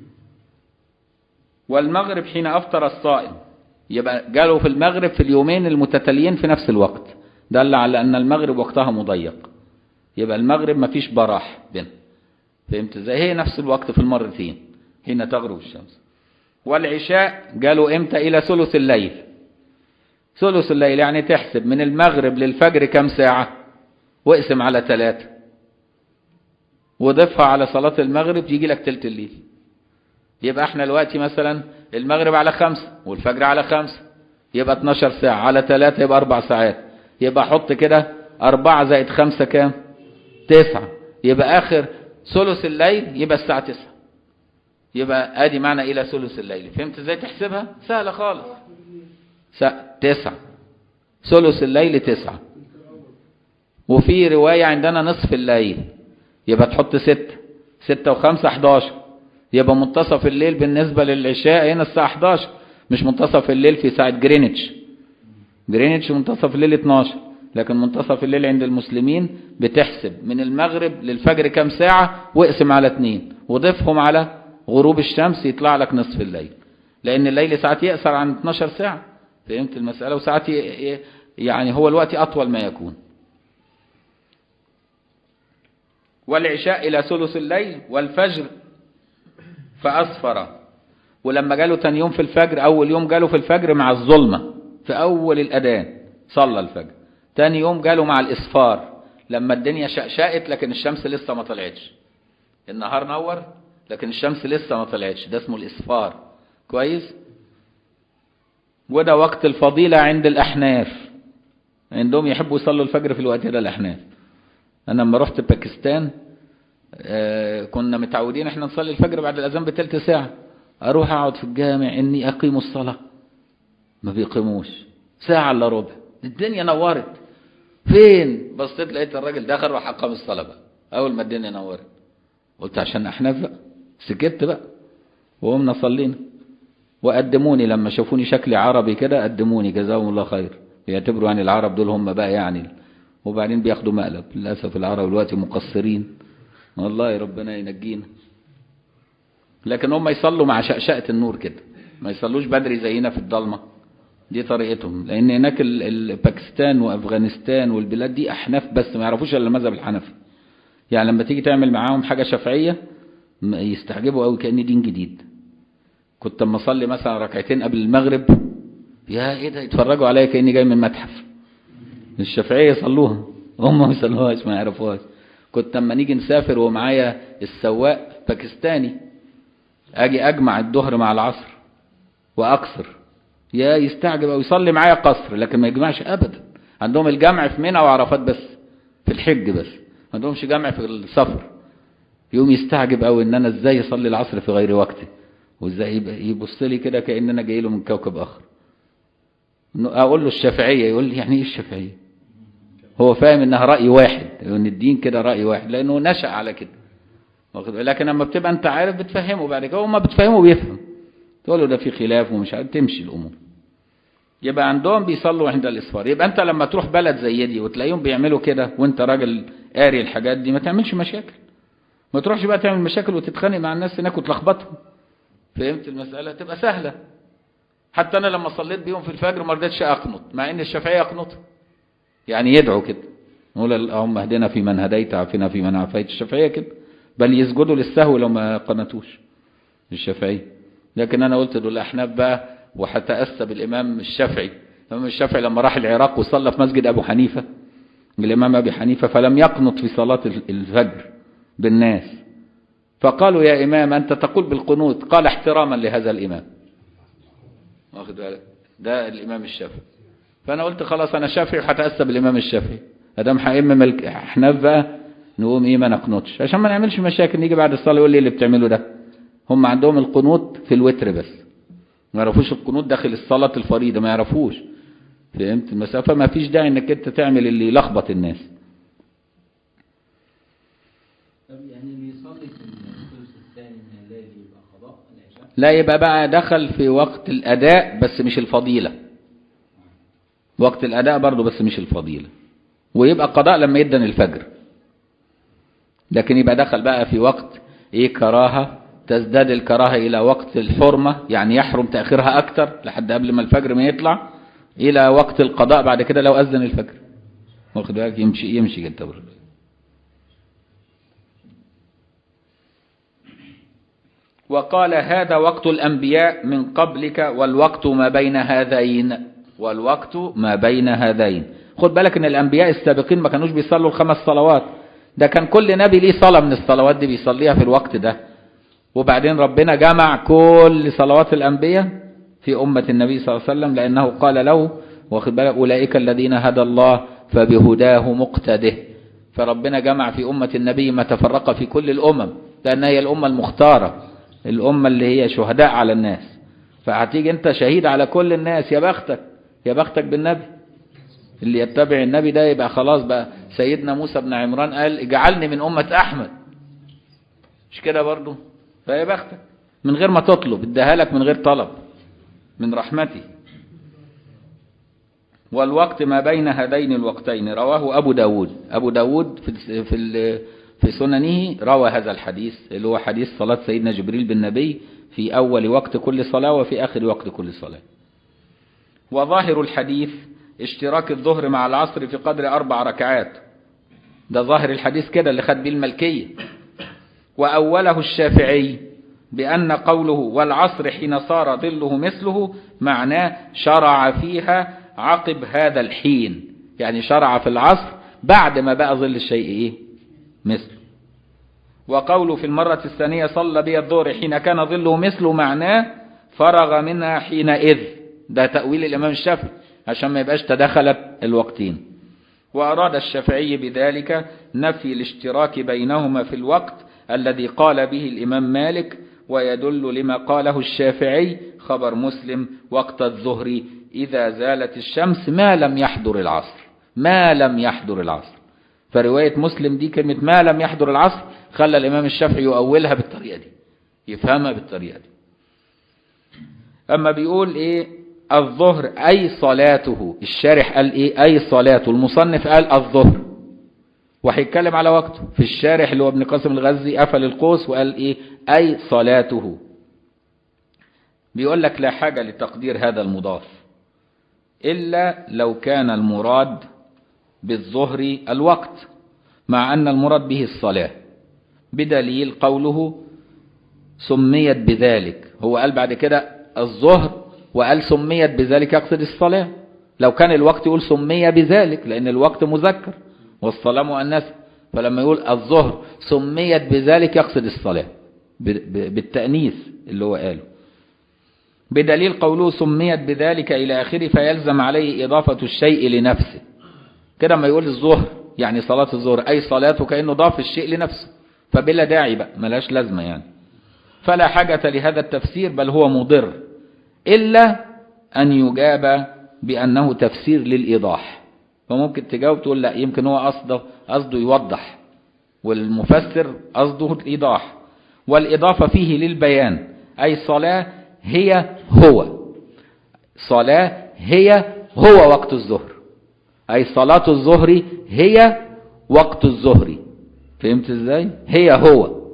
والمغرب حين افطر الصائم يبقى جاله في المغرب في اليومين المتتاليين في نفس الوقت دل على ان المغرب وقتها مضيق يبقى المغرب ما فيش براح بينها فهمت ازاي هي نفس الوقت في المرتين حين تغرب الشمس والعشاء جاله امتى الى ثلث الليل ثلث الليل يعني تحسب من المغرب للفجر كم ساعة واقسم على ثلاثة وضيفها على صلاة المغرب يجي لك تلت الليل يبقى احنا دلوقتي مثلا المغرب على خمسة والفجر على خمسة يبقى 12 ساعة على ثلاثة يبقى أربع ساعات يبقى حط كده أربعة زائد خمسة كام تسعة يبقى آخر ثلث الليل يبقى الساعة تسعة يبقى ادي معنى الى ثلث الليل فهمت ازاي تحسبها سهلة خالص س... تسعة ثلث الليل تسعة وفي رواية عندنا نصف الليل يبقى تحط ستة ستة وخمسة 11 يبقى منتصف الليل بالنسبة للعشاء هنا الساعة 11 مش منتصف الليل في ساعة جرينتش جرينتش منتصف الليل 12 لكن منتصف الليل عند المسلمين بتحسب من المغرب للفجر كام ساعة واقسم على اتنين وضيفهم على غروب الشمس يطلع لك نصف الليل لأن الليل ساعات يقصر عن 12 ساعة فهمت المسألة وساعات ي- ي- يعني هو الوقت أطول ما يكون والعشاء إلى ثلث الليل والفجر فأصفر ولما جاله تاني يوم في الفجر أول يوم جاله في الفجر مع الظلمة في أول الأذان صلى الفجر تاني يوم جاله مع الإصفار لما الدنيا شقشقت لكن الشمس لسه ما طلعتش النهار نور لكن الشمس لسه ما طلعتش ده اسمه الإصفار كويس وده وقت الفضيلة عند الأحناف عندهم يحبوا يصلوا الفجر في الوقت ده الأحناف أنا لما رحت باكستان آه، كنا متعودين احنا نصلي الفجر بعد الأذان بتلت ساعة أروح أقعد في الجامع إني أقيم الصلاة ما بيقيموش ساعة إلا ربع الدنيا نورت فين بصيت لقيت الراجل دخل راح أقام الصلاة بقى أول ما الدنيا نورت قلت عشان أحناف بقى سكت بقى وقمنا صلينا وقدموني لما شافوني شكلي عربي كده قدموني جزاهم الله خير بيعتبروا يعني العرب دول هم بقى يعني وبعدين بياخدوا مقلب للأسف العرب دلوقتي مقصرين والله ربنا ينجينا لكن هم يصلوا مع شقشقة النور كده ما يصلوش بدري زينا في الضلمة دي طريقتهم لأن هناك ال- ال- باكستان وأفغانستان والبلاد دي أحناف بس ما يعرفوش إلا المذهب الحنفي يعني لما تيجي تعمل معاهم حاجة شافعية م- يستعجبوا قوي كأن دين جديد كنت اما اصلي مثلا ركعتين قبل المغرب يا ايه ده يتفرجوا عليا كاني جاي من متحف الشافعيه يصلوها هم ما يصلوهاش ما يعرفوهاش كنت اما نيجي نسافر ومعايا السواق باكستاني اجي اجمع الظهر مع العصر واقصر يا يستعجب او يصلي معايا قصر لكن ما يجمعش ابدا عندهم الجمع في منى وعرفات بس في الحج بس ما عندهمش جمع في السفر يوم يستعجب قوي ان انا ازاي اصلي العصر في غير وقته وازاي يبقى يبص لي كده كان انا جاي له من كوكب اخر إنه اقول له الشافعيه يقول لي يعني ايه الشافعيه هو فاهم انها راي واحد ان الدين كده راي واحد لانه نشا على كده واخد بالك؟ لكن لما بتبقى انت عارف بتفهمه بعد كده هو ما بتفهمه بيفهم تقول له ده في خلاف ومش عارف تمشي الامور يبقى عندهم بيصلوا عند الاصفار يبقى انت لما تروح بلد زي دي وتلاقيهم بيعملوا كده وانت راجل قاري الحاجات دي ما تعملش مشاكل ما تروحش بقى تعمل مشاكل وتتخانق مع الناس هناك وتلخبطهم فهمت المسألة تبقى سهلة حتى أنا لما صليت بيهم في الفجر ما رضيتش أقنط مع إن الشافعية يقنط يعني يدعو كده نقول اللهم اهدنا في من هديت عافنا في من عافيت الشافعية كده بل يسجدوا للسهو لو ما قنتوش الشافعية لكن أنا قلت دول الأحناف بقى وهتأسى بالإمام الشافعي الإمام الشافعي لما راح العراق وصلى في مسجد أبو حنيفة الإمام أبي حنيفة فلم يقنط في صلاة الفجر بالناس فقالوا يا إمام أنت تقول بالقنوت قال احتراما لهذا الإمام واخد بالك ده الإمام الشافعي فأنا قلت خلاص أنا شافعي وهتأسى بالإمام الشافعي أدام هأم ملك أحناف بقى نقوم إيه ما نقنطش عشان ما نعملش مشاكل نيجي بعد الصلاة يقول لي اللي بتعمله ده هم عندهم القنوت في الوتر بس ما يعرفوش القنوت داخل الصلاة الفريضة ما يعرفوش فهمت المسافة ما فيش داعي انك انت تعمل اللي يلخبط الناس طب يعني اللي يصلي في الثلث الثاني من الليل يبقى قضاء العشاء لا يبقى بقى دخل في وقت الأداء بس مش الفضيلة وقت الأداء برضه بس مش الفضيلة ويبقى قضاء لما يدن الفجر لكن يبقى دخل بقى في وقت ايه كراهة تزداد الكراهة إلى وقت الحرمة يعني يحرم تأخيرها أكتر لحد قبل ما الفجر ما يطلع إلى وقت القضاء بعد كده لو أذن الفجر واخد بالك يمشي يمشي كده برضه وقال هذا وقت الأنبياء من قبلك والوقت ما بين هذين والوقت ما بين هذين خد بالك ان الأنبياء السابقين ما كانوش بيصلوا الخمس صلوات ده كان كل نبي ليه صلاة من الصلوات دي بيصليها في الوقت ده وبعدين ربنا جمع كل صلوات الأنبياء في أمة النبي صلى الله عليه وسلم لأنه قال له واخد بالك أولئك الذين هدى الله فبهداه مقتده فربنا جمع في أمة النبي ما تفرق في كل الأمم لأنها هي الأمة المختارة الأمة اللي هي شهداء على الناس فهتيجي أنت شهيد على كل الناس يا بختك يا بختك بالنبي اللي يتبع النبي ده يبقى خلاص بقى سيدنا موسى بن عمران قال اجعلني من أمة أحمد مش كده برضو فيا بختك من غير ما تطلب اداها لك من غير طلب من رحمتي والوقت ما بين هذين الوقتين رواه أبو داود أبو داود في, في, في سننه روى هذا الحديث اللي هو حديث صلاة سيدنا جبريل بالنبي في أول وقت كل صلاة وفي آخر وقت كل صلاة وظاهر الحديث اشتراك الظهر مع العصر في قدر أربع ركعات ده ظاهر الحديث كده اللي خد بيه الملكية وأوله الشافعي بأن قوله والعصر حين صار ظله مثله معناه شرع فيها عقب هذا الحين يعني شرع في العصر بعد ما بقى ظل الشيء إيه مثله وقوله في المرة الثانية صلى بي الظهر حين كان ظله مثله معناه فرغ منها حينئذ ده تأويل الإمام الشافعي عشان ما يبقاش تدخلت الوقتين وأراد الشافعي بذلك نفي الاشتراك بينهما في الوقت الذي قال به الإمام مالك ويدل لما قاله الشافعي خبر مسلم وقت الظهر إذا زالت الشمس ما لم يحضر العصر ما لم يحضر العصر فرواية مسلم دي كلمة ما لم يحضر العصر خلى الإمام الشافعي يؤولها بالطريقة دي يفهمها بالطريقة دي أما بيقول إيه الظهر أي صلاته الشارح قال إيه أي صلاته المصنف قال الظهر وهيتكلم على وقته في الشارح اللي هو ابن قاسم الغزي قفل القوس وقال إيه أي صلاته بيقول لك لا حاجة لتقدير هذا المضاف إلا لو كان المراد بالظهر الوقت مع أن المراد به الصلاة بدليل قوله سميت بذلك هو قال بعد كده الظهر وقال سميت بذلك يقصد الصلاة لو كان الوقت يقول سمي بذلك لأن الوقت مذكر والصلاة مؤنث فلما يقول الظهر سميت بذلك يقصد الصلاة بالتأنيث اللي هو قاله بدليل قوله سميت بذلك إلى آخره فيلزم عليه إضافة الشيء لنفسه كده ما يقول الظهر يعني صلاة الظهر أي صلاته كأنه ضاف الشيء لنفسه فبلا داعي بقى ملاش لازمة يعني فلا حاجة لهذا التفسير بل هو مضر إلا أن يجاب بأنه تفسير للإيضاح فممكن تجاوب تقول لا يمكن هو قصده قصده يوضح والمفسر قصده الإيضاح والإضافة فيه للبيان أي صلاة هي هو صلاة هي هو وقت الظهر أي صلاة الظهر هي وقت الظهر فهمت ازاي هي هو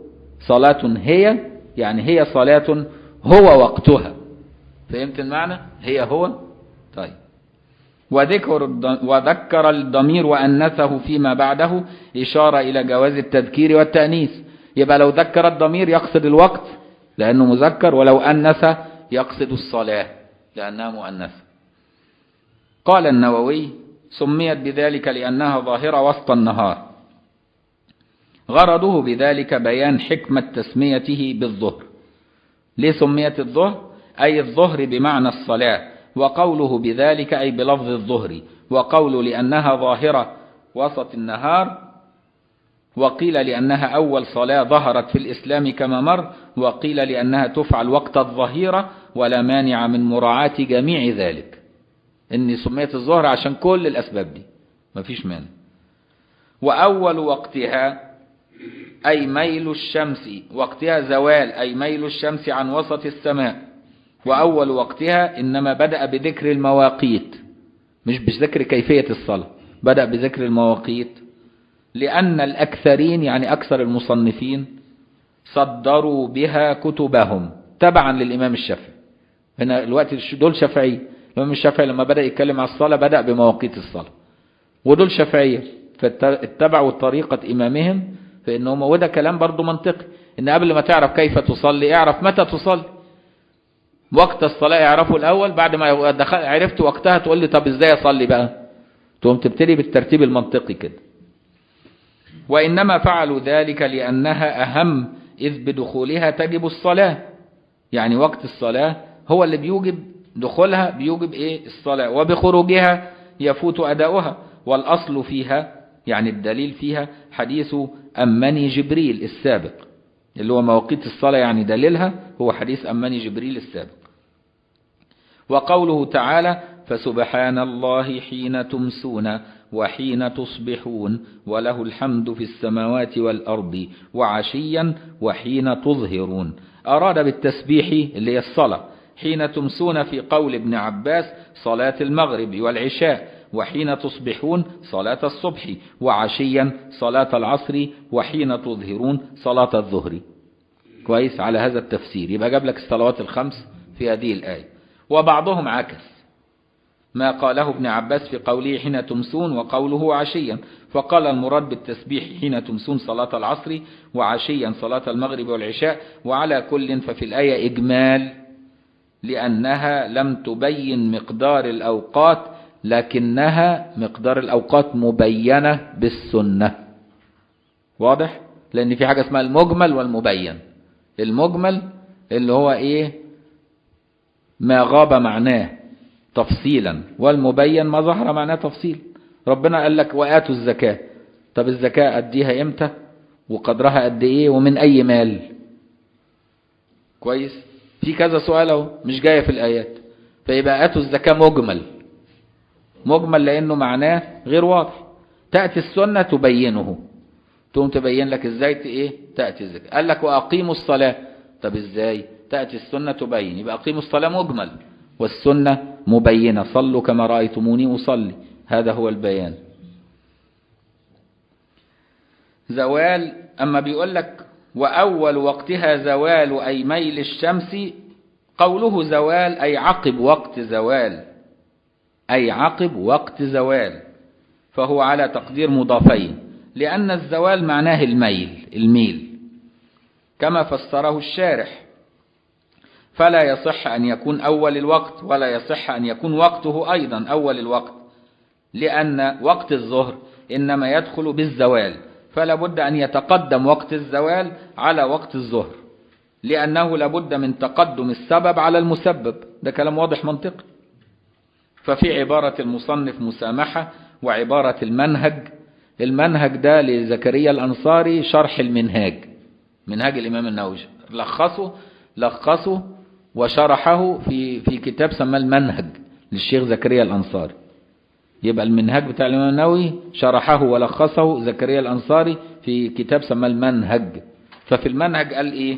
صلاة هي يعني هي صلاة هو وقتها فهمت المعنى هي هو طيب وذكر الض- وذكر الضمير وأنثه فيما بعده إشارة إلى جواز التذكير والتأنيث يبقى لو ذكر الضمير يقصد الوقت لأنه مذكر ولو أنث يقصد الصلاة لأنها مؤنثة قال النووي سميت بذلك لأنها ظاهرة وسط النهار غرضه بذلك بيان حكمة تسميته بالظهر ليه سميت الظهر أي الظهر بمعنى الصلاة وقوله بذلك أي بلفظ الظهر وقوله لأنها ظاهرة وسط النهار وقيل لأنها أول صلاة ظهرت في الإسلام كما مر وقيل لأنها تفعل وقت الظهيرة ولا مانع من مراعاة جميع ذلك إني سميت الظهر عشان كل الأسباب دي مفيش مانع وأول وقتها أي ميل الشمس وقتها زوال أي ميل الشمس عن وسط السماء وأول وقتها إنما بدأ بذكر المواقيت مش بذكر كيفية الصلاة بدأ بذكر المواقيت لأن الأكثرين يعني أكثر المصنفين صدروا بها كتبهم تبعا للإمام الشافعي هنا الوقت دول شافعي الإمام الشافعي لما بدأ يتكلم على الصلاة بدأ بمواقيت الصلاة ودول شافعية فاتبعوا طريقة إمامهم فإنهم وده كلام برضو منطقي إن قبل ما تعرف كيف تصلي اعرف متى تصلي وقت الصلاة اعرفه الأول بعد ما دخل عرفت وقتها تقول لي طب إزاي أصلي بقى تقوم تبتدي بالترتيب المنطقي كده وإنما فعلوا ذلك لأنها أهم إذ بدخولها تجب الصلاة يعني وقت الصلاة هو اللي بيوجب دخولها بيوجب إيه الصلاة وبخروجها يفوت أداؤها والأصل فيها يعني الدليل فيها حديث أمني جبريل السابق اللي هو مواقيت الصلاة يعني دليلها هو حديث أمني جبريل السابق وقوله تعالى فسبحان الله حين تمسون وحين تصبحون وله الحمد في السماوات والأرض وعشيا وحين تظهرون أراد بالتسبيح اللي هي الصلاة حين تمسون في قول ابن عباس صلاة المغرب والعشاء وحين تصبحون صلاة الصبح وعشيا صلاة العصر وحين تظهرون صلاة الظهر كويس على هذا التفسير يبقى جاب لك الصلوات الخمس في هذه الآية وبعضهم عكس ما قاله ابن عباس في قوله حين تمسون وقوله عشيا فقال المراد بالتسبيح حين تمسون صلاة العصر وعشيا صلاة المغرب والعشاء وعلى كل ففي الآية إجمال لأنها لم تبين مقدار الأوقات لكنها مقدار الأوقات مبينة بالسنة واضح؟ لأن في حاجة اسمها المجمل والمبين المجمل اللي هو إيه ما غاب معناه تفصيلا والمبين ما ظهر معناه تفصيل ربنا قال لك وآتوا الزكاة طب الزكاة أديها إمتى وقدرها قد إيه ومن أي مال كويس في كذا سؤال اهو مش جاية في الآيات فيبقى آتوا الزكاة مجمل مجمل لأنه معناه غير واضح تأتي السنة تبينه تقوم تبين لك ازاي ايه تأتي الزكاة قال لك وأقيموا الصلاة طب ازاي تأتي السنة تبين يبقى أقيموا الصلاة مجمل والسنة مبينة صلوا كما رأيتموني أصلي هذا هو البيان زوال أما بيقول لك وأول وقتها زوال أي ميل الشمس قوله زوال أي عقب وقت زوال أي عقب وقت زوال فهو على تقدير مضافين لأن الزوال معناه الميل الميل كما فسره الشارح فلا يصح أن يكون أول الوقت ولا يصح أن يكون وقته أيضا أول الوقت لأن وقت الظهر إنما يدخل بالزوال فلا بد أن يتقدم وقت الزوال على وقت الظهر لأنه لابد من تقدم السبب على المسبب ده كلام واضح منطقي ففي عبارة المصنف مسامحة وعبارة المنهج المنهج ده لزكريا الأنصاري شرح المنهاج منهاج الإمام النووي لخصه لخصه وشرحه في في كتاب سماه المنهج للشيخ زكريا الأنصاري يبقى المنهاج بتاع الإمام النووي شرحه ولخصه زكريا الأنصاري في كتاب سماه المنهج ففي المنهج قال إيه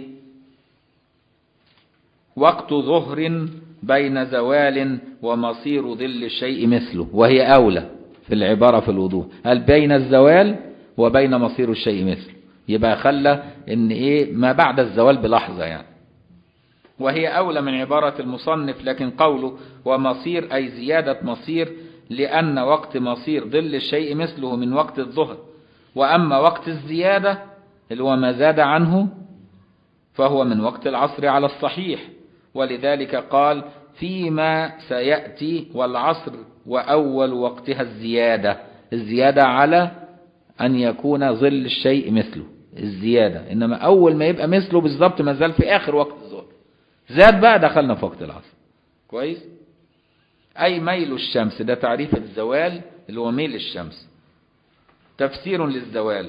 وقت ظهر بين زوال ومصير ظل الشيء مثله وهي أولى في العبارة في الوضوح قال بين الزوال وبين مصير الشيء مثله يبقى خلى ان ايه ما بعد الزوال بلحظة يعني وهي أولى من عبارة المصنف لكن قوله ومصير أي زيادة مصير لأن وقت مصير ظل الشيء مثله من وقت الظهر وأما وقت الزيادة اللي هو ما زاد عنه فهو من وقت العصر على الصحيح ولذلك قال فيما سيأتي والعصر وأول وقتها الزيادة الزيادة على أن يكون ظل الشيء مثله الزيادة إنما أول ما يبقى مثله بالظبط ما زال في آخر وقت الظهر زاد بقى دخلنا في وقت العصر كويس أي ميل الشمس ده تعريف الزوال اللي هو ميل الشمس تفسير للزوال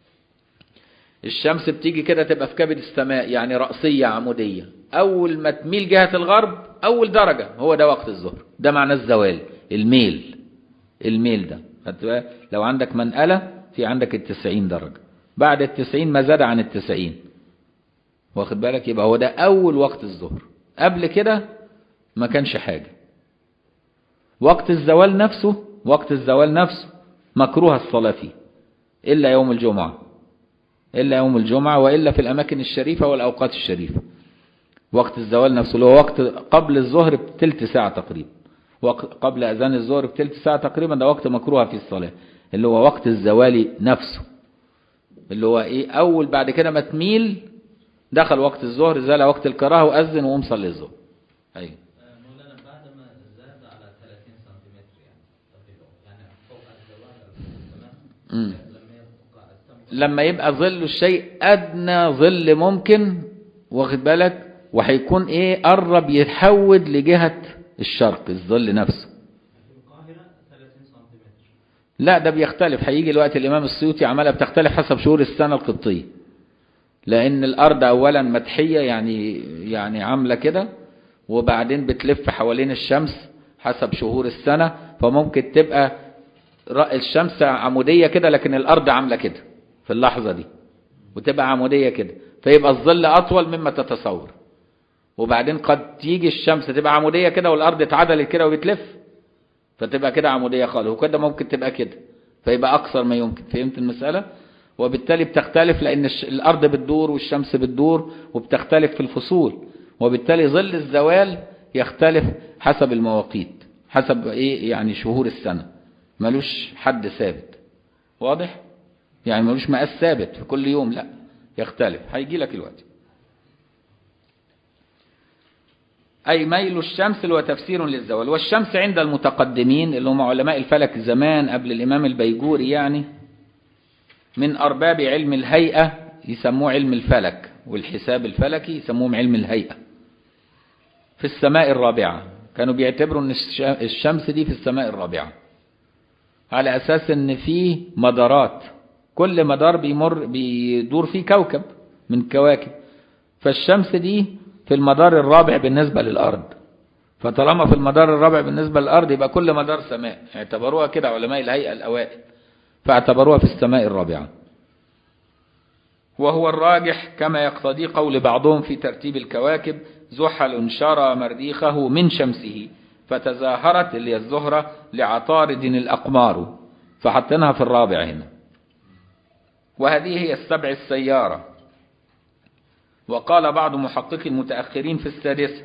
الشمس بتيجي كده تبقى في كبد السماء يعني رأسية عمودية أول ما تميل جهة الغرب أول درجة هو ده وقت الظهر ده معنى الزوال الميل الميل ده خدت بالك؟ لو عندك منقلة في عندك التسعين درجة بعد التسعين ما زاد عن التسعين واخد بالك يبقى هو ده أول وقت الظهر قبل كده ما كانش حاجة وقت الزوال نفسه وقت الزوال نفسه مكروه الصلاة فيه إلا يوم الجمعة إلا يوم الجمعة وإلا في الأماكن الشريفة والأوقات الشريفة وقت الزوال نفسه اللي هو وقت قبل الظهر بتلت ساعة تقريبا وق- قبل أذان الظهر بتلت ساعة تقريبا ده وقت مكروه في الصلاة اللي هو وقت الزوال نفسه اللي هو إيه أول بعد كده ما تميل دخل وقت الظهر زال وقت الكراهة وأذن وقوم صلي الظهر أيوه مولانا بعد ما زاد على 30 سنتيمتر يعني تقريبا يعني فوق الزوال تمام مم. لما يبقى السمك لما يبقى ظل الشيء أدنى ظل ممكن واخد بالك وهيكون إيه قرب يتحود لجهة الشرق الظل نفسه في القاهرة 30 سنتيمتر لا ده بيختلف هيجي الوقت الإمام السيوطي عملها بتختلف حسب شهور السنة القبطية لأن الأرض أولا مدحية يعني يعني عاملة كده وبعدين بتلف حوالين الشمس حسب شهور السنة فممكن تبقى رأي الشمس عمودية كده لكن الأرض عاملة كده في اللحظة دي وتبقى عمودية كده فيبقى الظل أطول مما تتصور وبعدين قد تيجي الشمس تبقى عمودية كده والأرض اتعدلت كده وبتلف فتبقى كده عمودية خالص وكده ممكن تبقى كده فيبقى أقصر ما يمكن فهمت المسألة وبالتالي بتختلف لأن الش- الأرض بتدور والشمس بتدور وبتختلف في الفصول وبالتالي ظل الزوال يختلف حسب المواقيت حسب إيه يعني شهور السنة ملوش حد ثابت واضح يعني ملوش مقاس ثابت في كل يوم لا يختلف هيجي لك الوقت أي ميل الشمس اللي هو تفسير للزوال والشمس عند المتقدمين اللي هم علماء الفلك زمان قبل الإمام البيجوري يعني من أرباب علم الهيئة يسموه علم الفلك والحساب الفلكي يسموهم علم الهيئة في السماء الرابعة كانوا بيعتبروا أن الش- الشمس دي في السماء الرابعة على أساس أن فيه مدارات كل مدار بيمر بيدور فيه كوكب من كواكب فالشمس دي في المدار الرابع بالنسبة للأرض فطالما في المدار الرابع بالنسبة للأرض يبقى كل مدار سماء اعتبروها كده علماء الهيئة الأوائل فاعتبروها في السماء الرابعة وهو الراجح كما يقتضي قول بعضهم في ترتيب الكواكب زحل شرى مريخه من شمسه فتزاهرت اللي هي الزهرة لعطارد الأقمار فحطيناها في الرابع هنا وهذه هي السبع السيارة وقال بعض محققي المتأخرين في السادسة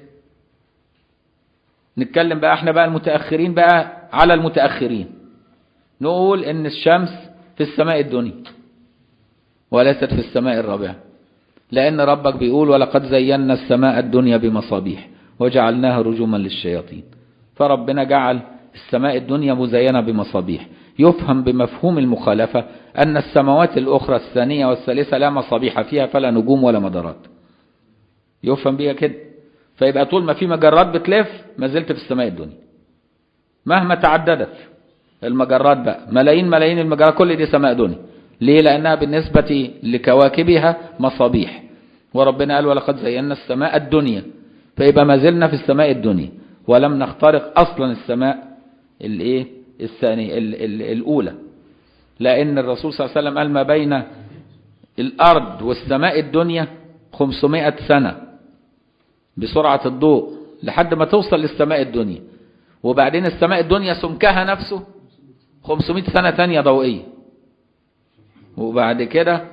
نتكلم بقى احنا بقى المتأخرين بقى على المتأخرين نقول ان الشمس في السماء الدنيا وليست في السماء الرابعة لأن ربك بيقول ولقد زينا السماء الدنيا بمصابيح وجعلناها رجوما للشياطين فربنا جعل السماء الدنيا مزينة بمصابيح يفهم بمفهوم المخالفة أن السماوات الأخرى الثانية والثالثة لا مصابيح فيها فلا نجوم ولا مدارات يفهم بيها كده فيبقى طول ما في مجرات بتلف ما زلت في السماء الدنيا مهما تعددت المجرات بقى ملايين ملايين المجرات كل دي سماء دنيا ليه لأنها بالنسبة لكواكبها مصابيح وربنا قال ولقد زينا السماء الدنيا فيبقى ما زلنا في السماء الدنيا ولم نخترق أصلا السماء الايه الثانية ال- ال- الأولى لأن الرسول صلى الله عليه وسلم قال ما بين الأرض والسماء الدنيا 500 سنة بسرعة الضوء لحد ما توصل للسماء الدنيا وبعدين السماء الدنيا سمكها نفسه 500 سنة تانية ضوئية وبعد كده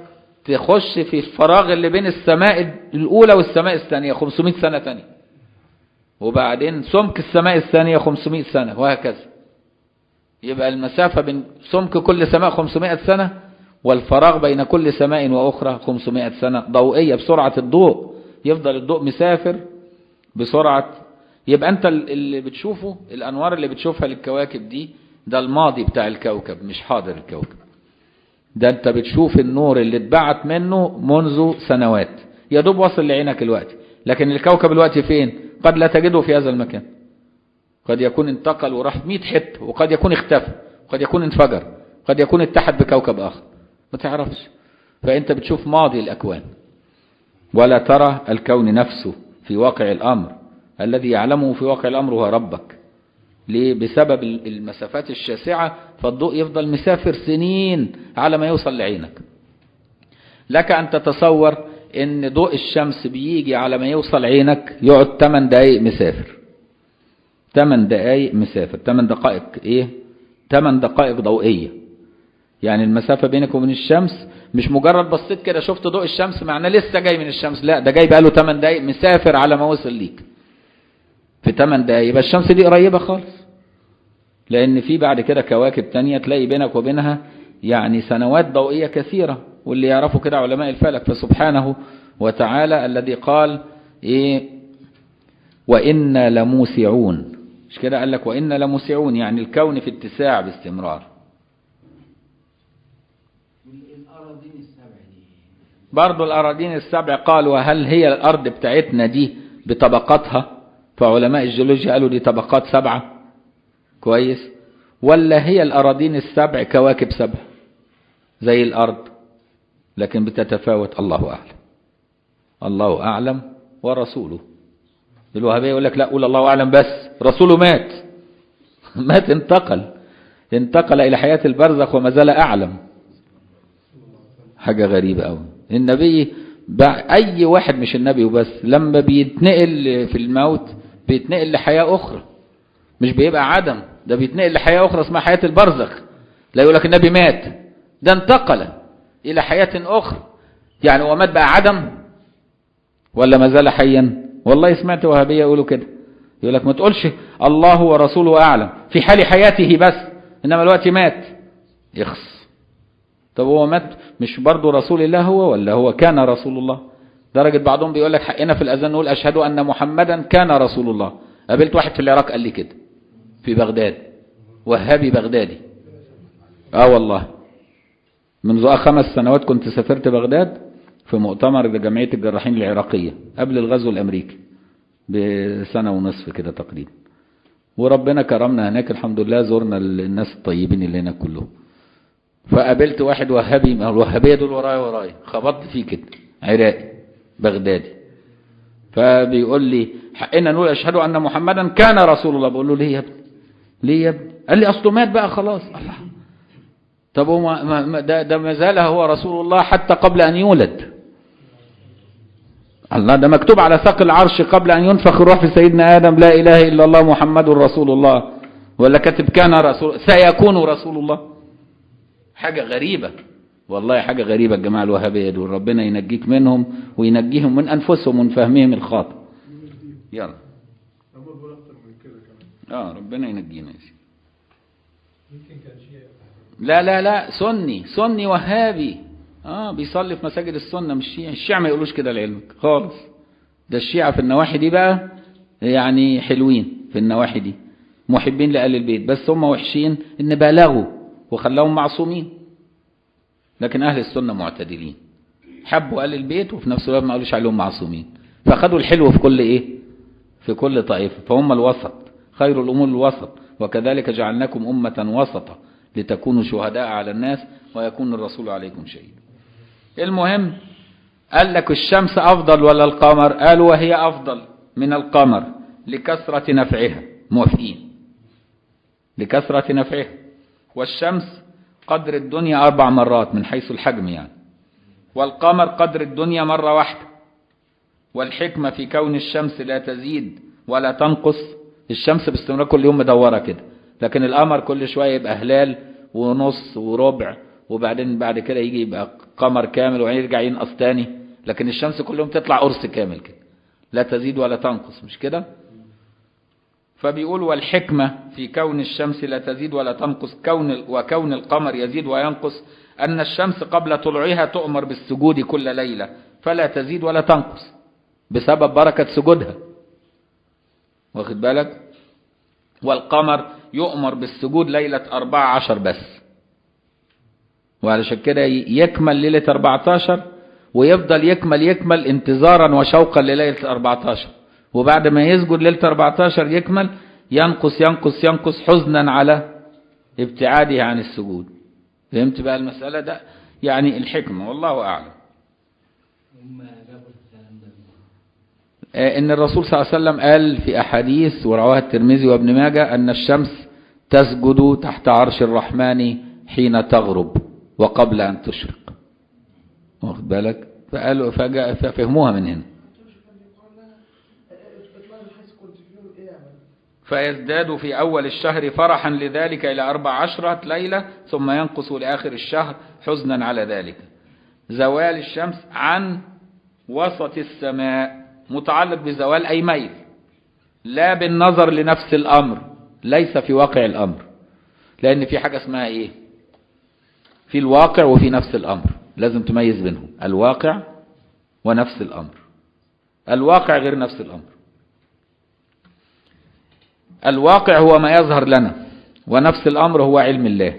تخش في الفراغ اللي بين السماء الأولى والسماء الثانية 500 سنة تانية وبعدين سمك السماء الثانية 500 سنة وهكذا يبقى المسافة بين سمك كل سماء 500 سنة والفراغ بين كل سماء وأخرى 500 سنة ضوئية بسرعة الضوء يفضل الضوء مسافر بسرعة يبقى أنت اللي بتشوفه الأنوار اللي بتشوفها للكواكب دي ده الماضي بتاع الكوكب مش حاضر الكوكب ده أنت بتشوف النور اللي اتبعت منه منذ سنوات يا دوب وصل لعينك الوقت لكن الكوكب الوقت فين قد لا تجده في هذا المكان قد يكون انتقل وراح 100 حته وقد يكون اختفى قد يكون انفجر قد يكون اتحد بكوكب آخر ما تعرفش فأنت بتشوف ماضي الأكوان ولا ترى الكون نفسه في واقع الأمر الذي يعلمه في واقع الأمر هو ربك ليه بسبب المسافات الشاسعة فالضوء يفضل مسافر سنين على ما يوصل لعينك لك أن تتصور ان ضوء الشمس بيجي على ما يوصل عينك يقعد 8 دقايق مسافر 8 دقايق مسافر 8 دقائق ايه 8 دقائق ضوئية يعني المسافة بينك وبين الشمس مش مجرد بصيت كده شفت ضوء الشمس معناه لسه جاي من الشمس لا ده جاي بقاله 8 دقايق مسافر على ما وصل ليك في 8 دقايق يبقى الشمس دي قريبة خالص لان في بعد كده كواكب تانية تلاقي بينك وبينها يعني سنوات ضوئية كثيرة واللي يعرفوا كده علماء الفلك فسبحانه وتعالى الذي قال ايه وإنا لموسعون مش كده قال لك وإنا لموسعون يعني الكون في اتساع باستمرار برضو الأراضين السبع قالوا هل هي الأرض بتاعتنا دي بطبقاتها فعلماء الجيولوجيا قالوا دي طبقات سبعة كويس ولا هي الأراضين السبع كواكب سبع زي الأرض لكن بتتفاوت الله أعلم الله أعلم ورسوله الوهابية يقول لك لا قول الله أعلم بس رسوله مات مات انتقل انتقل إلى حياة البرزخ وما زال أعلم حاجة غريبة أوي النبي أي واحد مش النبي وبس لما بيتنقل في الموت بيتنقل لحياة أخرى مش بيبقى عدم ده بيتنقل لحياة أخرى اسمها حياة البرزخ لا يقول لك النبي مات ده انتقل إلى حياة أخرى يعني هو مات بقى عدم ولا ما زال حيا والله سمعت وهابية يقولوا كده يقول لك ما تقولش الله ورسوله أعلم في حال حياته بس إنما الوقت مات يخص طب هو مات مش برضه رسول الله هو ولا هو كان رسول الله درجة بعضهم بيقول لك حقنا في الأذان نقول أشهد أن محمدا كان رسول الله قابلت واحد في العراق قال لي كده في بغداد وهابي بغدادي اه والله منذ خمس سنوات كنت سافرت بغداد في مؤتمر لجمعية الجراحين العراقية قبل الغزو الأمريكي بسنة ونصف كده تقريبا وربنا كرمنا هناك الحمد لله زرنا الناس الطيبين اللي هناك كلهم فقابلت واحد وهابي الوهابية دول ورايا ورايا خبطت فيه كده عراقي بغدادي فبيقول لي حقنا نقول أشهد أن محمدا كان رسول الله بقول له ليه يا ابني ليه يا ابني قال لي أصله مات بقى خلاص الله طب هو ما ده, ده ما زال هو رسول الله حتى قبل أن يولد الله ده مكتوب على ساق العرش قبل أن ينفخ الروح في سيدنا آدم لا إله إلا الله محمد رسول الله ولا كاتب كان رسول سيكون رسول الله حاجة غريبة والله حاجة غريبة الجماعة الوهابية دول ربنا ينجيك منهم وينجيهم من أنفسهم ومن فهمهم الخاطئ يلا اه ربنا ينجينا يا سيدي لا لا لا سني سني وهابي اه بيصلي في مساجد السنة مش الشيعة الشيعة ما يقولوش كده لعلمك خالص ده الشيعة في النواحي دي بقى يعني حلوين في النواحي دي محبين لأهل البيت بس هم وحشين ان بالغوا وخلاهم معصومين لكن أهل السنة معتدلين حبوا أهل البيت وفي نفس الوقت ما قالوش عليهم معصومين فأخذوا الحلو في كل إيه في كل طائفة فهم الوسط خير الأمور الوسط وكذلك جعلناكم أمة وسطا لتكونوا شهداء على الناس ويكون الرسول عليكم شهيدا المهم قال لك الشمس أفضل ولا القمر قالوا وهي أفضل من القمر لكثرة نفعها موافقين لكثرة نفعها والشمس قدر الدنيا أربع مرات من حيث الحجم يعني والقمر قدر الدنيا مرة واحدة والحكمة في كون الشمس لا تزيد ولا تنقص الشمس باستمرار كل يوم مدورة كده لكن القمر كل شوية يبقى هلال ونص وربع وبعدين بعد كده يجي يبقى قمر كامل ويرجع ينقص تاني لكن الشمس كل يوم تطلع قرص كامل كده لا تزيد ولا تنقص مش كده فبيقول والحكمة في كون الشمس لا تزيد ولا تنقص كون وكون القمر يزيد وينقص أن الشمس قبل طلوعها تؤمر بالسجود كل ليلة فلا تزيد ولا تنقص بسبب بركة سجودها واخد بالك والقمر يؤمر بالسجود ليلة 14 بس وعلشان كده يكمل ليلة 14 ويفضل يكمل يكمل انتظارا وشوقا لليلة 14 وبعد ما يسجد ليلة 14 يكمل ينقص ينقص ينقص حزنا على ابتعاده عن السجود فهمت بقى المسألة ده يعني الحكمة والله أعلم آه، إن الرسول صلى الله عليه وسلم قال في أحاديث ورواه الترمذي وابن ماجه أن الشمس تسجد تحت عرش الرحمن حين تغرب وقبل أن تشرق واخد بالك فقالوا فجاء ففهموها من هنا فيزداد في أول الشهر فرحا لذلك إلى أربع عشرة ليلة ثم ينقص لآخر الشهر حزنا على ذلك زوال الشمس عن وسط السماء متعلق بزوال أي ميل لا بالنظر لنفس الأمر ليس في واقع الأمر لأن في حاجة اسمها إيه في الواقع وفي نفس الأمر لازم تميز بينهم الواقع ونفس الأمر الواقع غير نفس الأمر الواقع هو ما يظهر لنا ونفس الأمر هو علم الله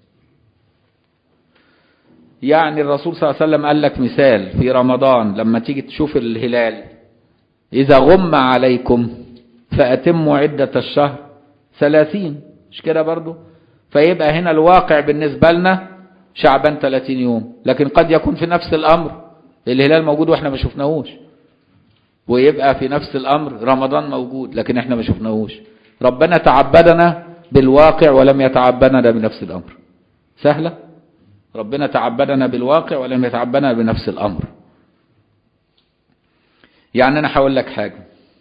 يعني الرسول صلى الله عليه وسلم قال لك مثال في رمضان لما تيجي تشوف الهلال إذا غم عليكم فأتموا عدة الشهر ثلاثين مش كده برضو فيبقى هنا الواقع بالنسبة لنا شعبان 30 يوم لكن قد يكون في نفس الأمر الهلال موجود واحنا ما شفناهوش ويبقى في نفس الأمر رمضان موجود لكن احنا ما شفناهوش ربنا تعبدنا بالواقع ولم يتعبدنا بنفس الأمر سهلة ربنا تعبدنا بالواقع ولم يتعبدنا بنفس الأمر يعني أنا هقول لك حاجة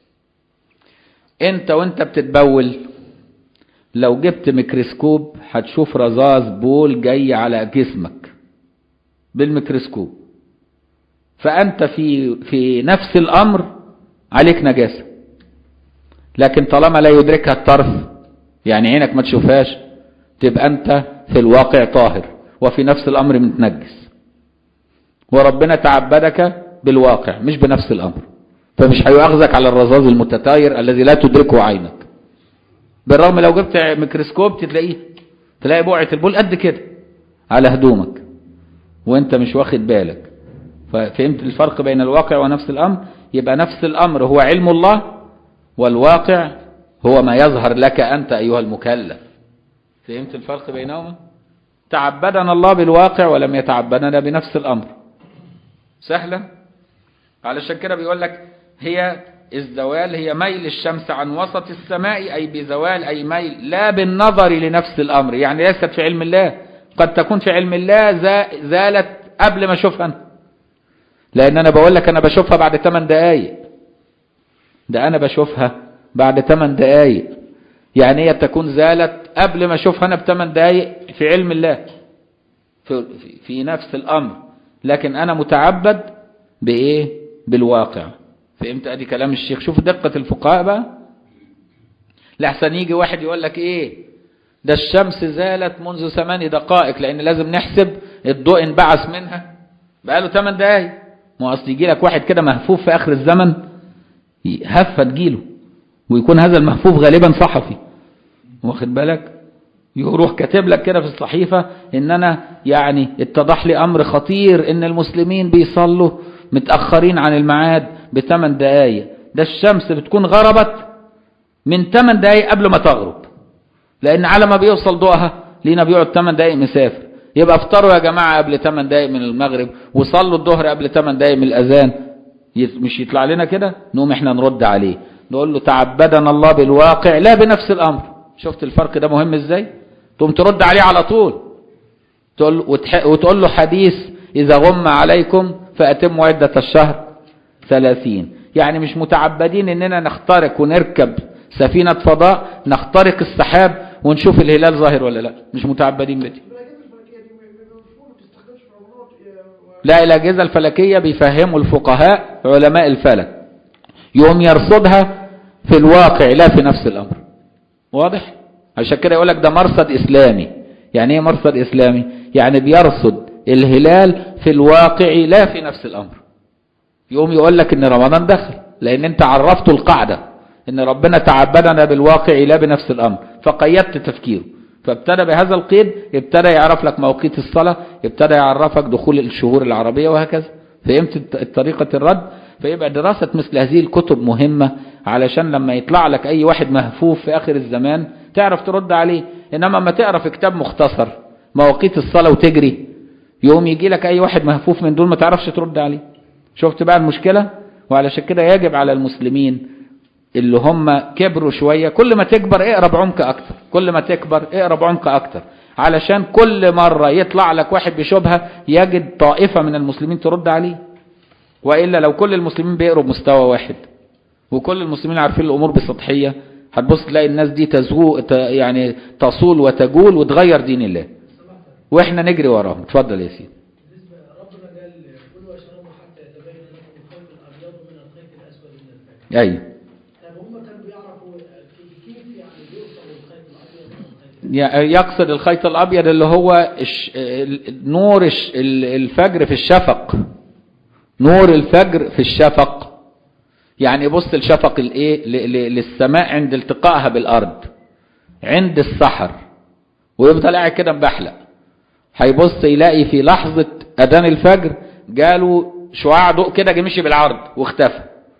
أنت وأنت بتتبول لو جبت ميكروسكوب هتشوف رذاذ بول جاي على جسمك بالميكروسكوب فأنت في في نفس الأمر عليك نجاسة لكن طالما لا يدركها الطرف يعني عينك ما تشوفهاش تبقى أنت في الواقع طاهر وفي نفس الأمر متنجس وربنا تعبدك بالواقع مش بنفس الأمر فمش هيؤاخذك على الرذاذ المتطاير الذي لا تدركه عينك بالرغم لو جبت ميكروسكوب تلاقيه تلاقي بقعة البول قد كده على هدومك وانت مش واخد بالك ففهمت الفرق بين الواقع ونفس الأمر يبقى نفس الأمر هو علم الله والواقع هو ما يظهر لك أنت أيها المكلف فهمت الفرق بينهما تعبدنا الله بالواقع ولم يتعبدنا بنفس الأمر سهلة علشان كده بيقول لك هي الزوال هي ميل الشمس عن وسط السماء أي بزوال أي ميل لا بالنظر لنفس الأمر يعني ليست في علم الله قد تكون في علم الله زالت قبل ما أشوفها أنا لأن أنا بقول لك أنا بشوفها بعد 8 دقايق ده أنا بشوفها بعد 8 دقايق يعني هي تكون زالت قبل ما أشوفها أنا بثمان دقايق في علم الله في, في نفس الأمر لكن أنا متعبد بإيه بالواقع فهمت ادي كلام الشيخ شوف دقة الفقهاء بقى لحسن يجي واحد يقول لك ايه ده الشمس زالت منذ ثماني دقائق لان لازم نحسب الضوء انبعث منها بقاله 8 دقايق ما اصل يجي لك واحد كده مهفوف في اخر الزمن هفه تجيله ويكون هذا المهفوف غالبا صحفي واخد بالك يروح كاتب لك كده في الصحيفة ان انا يعني اتضح لي امر خطير ان المسلمين بيصلوا متأخرين عن الميعاد بثمان دقايق ده الشمس بتكون غربت من ثمان دقايق قبل ما تغرب لان على ما بيوصل ضوءها لينا بيقعد ثمان دقايق مسافر يبقى افطروا يا جماعة قبل ثمان دقايق من المغرب وصلوا الظهر قبل ثمان دقايق من الاذان مش يطلع لنا كده نقوم احنا نرد عليه نقول له تعبدنا الله بالواقع لا بنفس الامر شفت الفرق ده مهم ازاي تقوم ترد عليه على طول تقول وتقول له حديث اذا غم عليكم فاتموا عدة الشهر ثلاثين يعني مش متعبدين اننا نخترق ونركب سفينة فضاء نخترق السحاب ونشوف الهلال ظاهر ولا لا مش متعبدين بدي لا الأجهزة الفلكية بيفهموا الفقهاء علماء الفلك يوم يرصدها في الواقع لا في نفس الأمر واضح عشان كده يقول لك ده مرصد إسلامي يعني ايه مرصد إسلامي يعني بيرصد الهلال في الواقع لا في نفس الأمر يقوم يقول لك ان رمضان دخل لان انت عرفته القاعدة ان ربنا تعبدنا بالواقع لا بنفس الامر فقيدت تفكيره فابتدى بهذا القيد ابتدى يعرف لك مواقيت الصلاة ابتدى يعرفك دخول الشهور العربية وهكذا فهمت الت- طريقة الرد فيبقى دراسة مثل هذه الكتب مهمة علشان لما يطلع لك اي واحد مهفوف في اخر الزمان تعرف ترد عليه انما ما تقرا في كتاب مختصر مواقيت الصلاة وتجري يوم يجي لك اي واحد مهفوف من دول ما تعرفش ترد عليه شفت بقى المشكلة وعلشان كده يجب على المسلمين اللي هم كبروا شوية كل ما تكبر اقرا بعمق اكتر كل ما تكبر اقرا بعمق اكتر علشان كل مرة يطلع لك واحد بشبهة يجد طائفة من المسلمين ترد عليه وإلا لو كل المسلمين بيقروا بمستوى واحد وكل المسلمين عارفين الأمور بسطحية هتبص تلاقي الناس دي تزهو ت- يعني تصول وتجول وتغير دين الله واحنا نجري وراهم اتفضل يا سيدي بالنسبة ربنا قال كلوا واشربوا حتى يتبين لكم الخيط الأبيض من الخيط الأسود من الفجر ايوه طب هم كانوا بيعرفوا كيف يعني بيوصلوا الخيط الأبيض من الخيط الأسود؟ ي- يقصد الخيط الأبيض اللي هو الش... ال- نور الش... ال- الفجر في الشفق نور الفجر في الشفق يعني بص الشفق الايه ل- ل- للسماء عند التقائها بالأرض عند السحر ويفضل قاعد كده مبحلق هيبص يلاقي في لحظة أذان الفجر جاله شعاع ضوء كده جه مشي بالعرض واختفى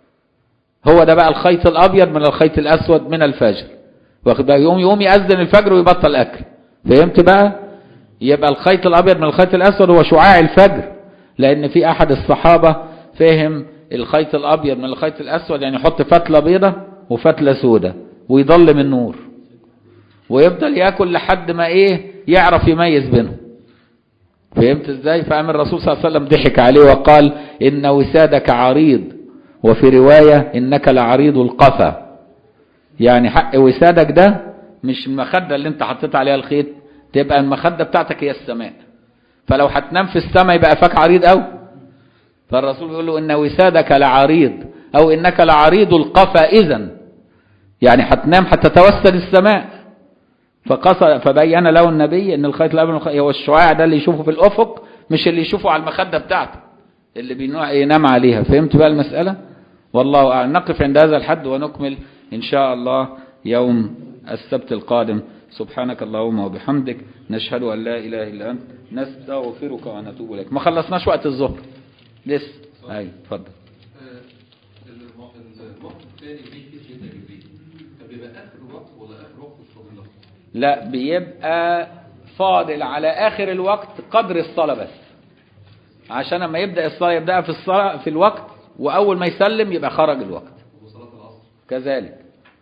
هو ده بقى الخيط الأبيض من الخيط الأسود من الفجر واخد بالك يقوم يقوم يأذن الفجر ويبطل أكل فهمت بقى يبقى الخيط الأبيض من الخيط الأسود هو شعاع الفجر لأن في أحد الصحابة فهم الخيط الأبيض من الخيط الأسود يعني يحط فتلة بيضة وفتلة سودة ويضل من نور ويفضل ياكل لحد ما ايه يعرف يميز بينهم فهمت ازاي فقام الرسول صلى الله عليه وسلم ضحك عليه وقال ان وسادك عريض وفي رواية انك لعريض القفا يعني حق وسادك ده مش المخدة اللي انت حطيت عليها الخيط تبقى المخدة بتاعتك هي السماء فلو هتنام في السماء يبقى قفاك عريض قوي فالرسول بيقول له ان وسادك لعريض او انك لعريض القفا اذا يعني هتنام هتتوسد السماء فقصد فبين له النبي ان الخيط الابيض من الخيط- هو الشعاع ده اللي يشوفه في الافق مش اللي يشوفه على المخده بتاعته اللي بينوع ينام عليها فهمت بقى المساله والله اعلم نقف عند هذا الحد ونكمل ان شاء الله يوم السبت القادم سبحانك اللهم وبحمدك نشهد ان لا اله الا انت نستغفرك ونتوب اليك ما خلصناش وقت الظهر لسه ايوه اتفضل آه، الم- الموقف الثاني فيه في سيدنا جبريل طب بيبقى اخر وقت ولا اخر وقت الفضيله؟ لا بيبقى فاضل على آخر الوقت قدر الصلاة بس عشان لما يبدأ الصلاة يبدأ في الصلاة في الوقت وأول ما يسلم يبقى خرج الوقت وصلاه العصر كذلك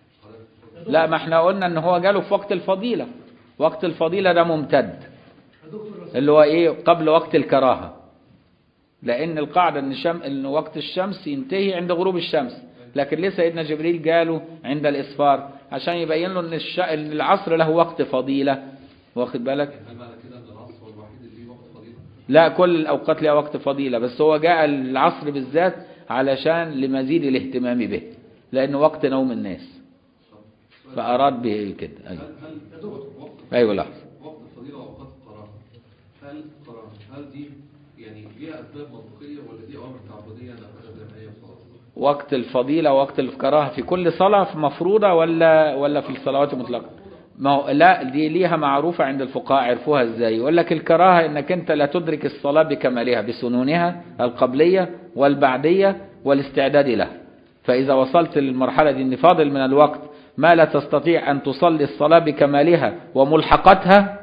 لا ما احنا قلنا ان هو جاله في وقت الفضيلة وقت الفضيلة ده ممتد اللي هو ايه قبل وقت الكراهة لان القاعدة ان, شم... ان وقت الشمس ينتهي عند غروب الشمس لكن ليه سيدنا جبريل جاله عند الاسفار عشان يبين له ان, الش... ان العصر له وقت فضيلة واخد بالك هل معنى كده ان العصر هو الوحيد اللي ليه وقت فضيله؟ لا كل الأوقات لها وقت فضيلة بس هو جاء العصر بالذات علشان لمزيد الاهتمام به لأنه وقت نوم الناس فأراد به كده أيوة, هل هل وقت وقت أيوة لحظة وقت الفضيله واوقات الكراهه هل الكراهه هل دي يعني ليها اسباب منطقيه ولا دي اوامر تعبديه ناخدها زي ما هي وخلاص؟ وقت الفضيلة ووقت الكراهة في كل صلاة مفروضة ولا ولا في الصلوات المطلقة ما هو لا دي ليها معروفة عند الفقهاء عرفوها ازاي يقول لك الكراهة انك انت لا تدرك الصلاة بكمالها بسنونها القبلية والبعدية والاستعداد لها فإذا وصلت للمرحلة دي ان فاضل من الوقت ما لا تستطيع أن تصلي الصلاة بكمالها وملحقاتها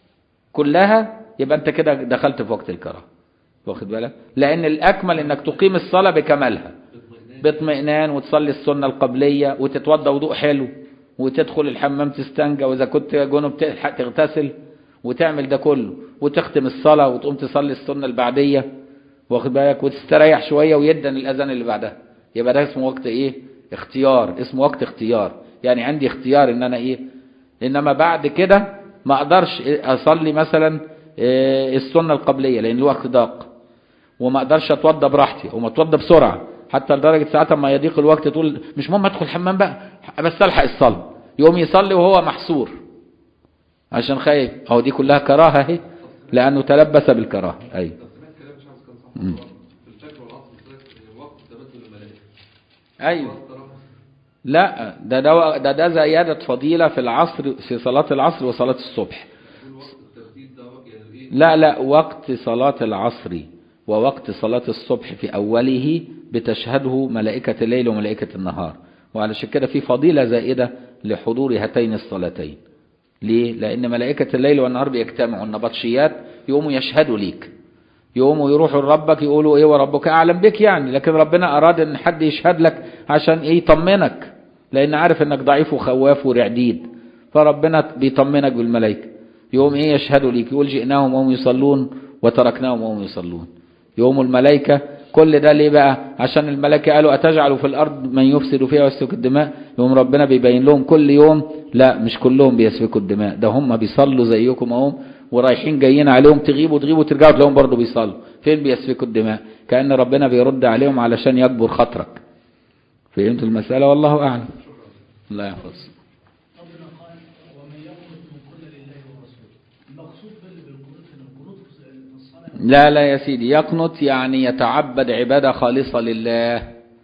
كلها يبقى انت كده دخلت في وقت الكراهة واخد بالك لأن الأكمل انك تقيم الصلاة بكمالها باطمئنان وتصلي السنة القبلية وتتوضى وضوء حلو وتدخل الحمام تستنجى وإذا كنت جنب تلحق تغتسل وتعمل ده كله وتختم الصلاة وتقوم تصلي السنة البعدية واخد بالك وتستريح شوية ويدن الأذان اللي بعدها يبقى ده اسمه وقت إيه اختيار اسمه وقت اختيار يعني عندي اختيار إن أنا إيه إنما بعد كده ما أقدرش أصلي مثلا إيه، السنة القبلية لأن الوقت ضاق وما اقدرش اتوضى براحتي وما اتوضى بسرعه حتى لدرجه ساعات ما يضيق الوقت تقول مش مهم ادخل الحمام بقى بس الحق الصلاه يقوم يصلي وهو محصور عشان خايف اهو دي كلها كراهه اهي لانه تلبس بالكراهه ايوه بس سمعت كلام مش عارف كان صح مم. ولا غلط. في الفجر والعصر بالذات وقت تبدل الملائكه ايوه وقت كراهة. لا ده ده ده, ده زياده فضيله في العصر في صلاه العصر وصلاه الصبح يقول وقت التبديل ده وقت يعني ايه لا لا وقت صلاة العصر ووقت صلاة الصبح في أوله بتشهده ملائكة الليل وملائكة النهار وعلشان كده في فضيلة زائدة لحضور هاتين الصلاتين ليه؟ لأن ملائكة الليل والنهار بيجتمعوا النبطشيات يقوموا يشهدوا ليك يقوموا يروحوا لربك يقولوا ايه وربك اعلم بك يعني لكن ربنا اراد ان حد يشهد لك عشان ايه يطمنك لان عارف انك ضعيف وخواف ورعديد فربنا بيطمنك بالملائكه يقوم ايه يشهدوا ليك يقول جئناهم وهم يصلون وتركناهم وهم يصلون يقوم الملائكه كل ده ليه بقى عشان الملائكه قالوا اتجعل في الارض من يفسد فيها ويسفك الدماء يقوم ربنا بيبين لهم كل يوم لا مش كلهم بيسفكوا الدماء ده هم بيصلوا زيكم اهم ورايحين جايين عليهم تغيبوا تغيبوا ترجعوا تلاقيهم برضه بيصلوا فين بيسفكوا الدماء كأن ربنا بيرد عليهم علشان يكبر خطرك فهمت المسألة والله أعلم الله يحفظ ربنا قال ومن يقنط من كل لله ورسوله المقصود بال- بالقنوت هنا القنوت في في الصلاه لا لا يا سيدي يقنط يعني يتعبد عبادة خالصة لله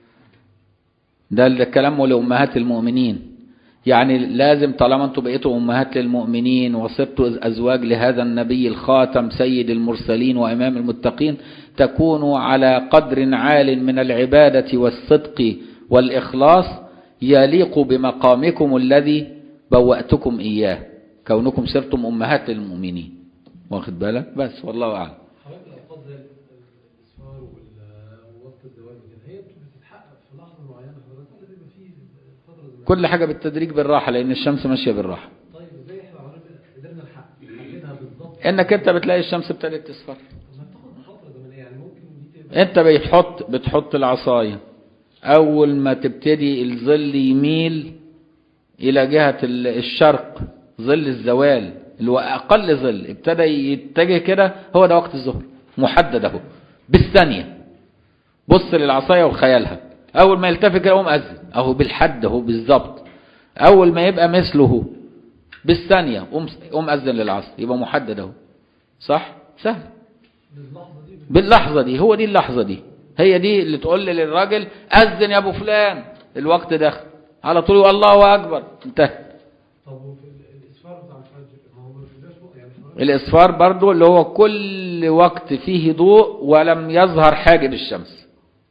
ده الكلام لأمهات المؤمنين يعني لازم طالما انتوا بقيتوا أمهات للمؤمنين وصرتوا أزواج لهذا النبي الخاتم سيد المرسلين وإمام المتقين تكونوا على قدر عال من العبادة والصدق والإخلاص يليق بمقامكم الذي بوأتكم إياه كونكم صرتم أمهات للمؤمنين واخد بالك بس والله أعلم حضرتك الألفاظ زي الإسفار وال- ووقت الزواج وكده هي بتتحقق في لحظة معينة حضرتك ولا بيبقى فيه فترة زمنية؟ كل حاجة بالتدريج بالراحة لأن الشمس ماشية بالراحة طيب ازاي احنا حضرتك قدرنا نحقق حققها بالظبط إنك أنت بتلاقي الشمس ابتدت تصفر ما بتاخد فترة زمنية يعني ممكن دي تبقى أنت بتحط بتحط العصاية أول ما تبتدي الظل يميل إلى جهة ال- الشرق ظل الزوال اللي هو أقل ظل ابتدى يتجه كده هو ده وقت الظهر محدد أهو بالثانية بص للعصاية وخيالها أول ما يلتفت كده قوم أذن أهو بالحد أهو بالظبط أول ما يبقى مثله بالثانية قوم قوم أذن للعصر يبقى محدد أهو صح؟ سهل باللحظة دي بت- باللحظة دي هو دي اللحظة دي هي دي اللي تقول للراجل أذن يا أبو فلان الوقت دخل على طول يقول الله أكبر انتهى طب وفي ال- الإسفار بتاع الفجر ما هو ما بيبقاش وقت يعني حضرتك الإصفار برضو اللي هو كل وقت فيه ضوء ولم يظهر حاجب الشمس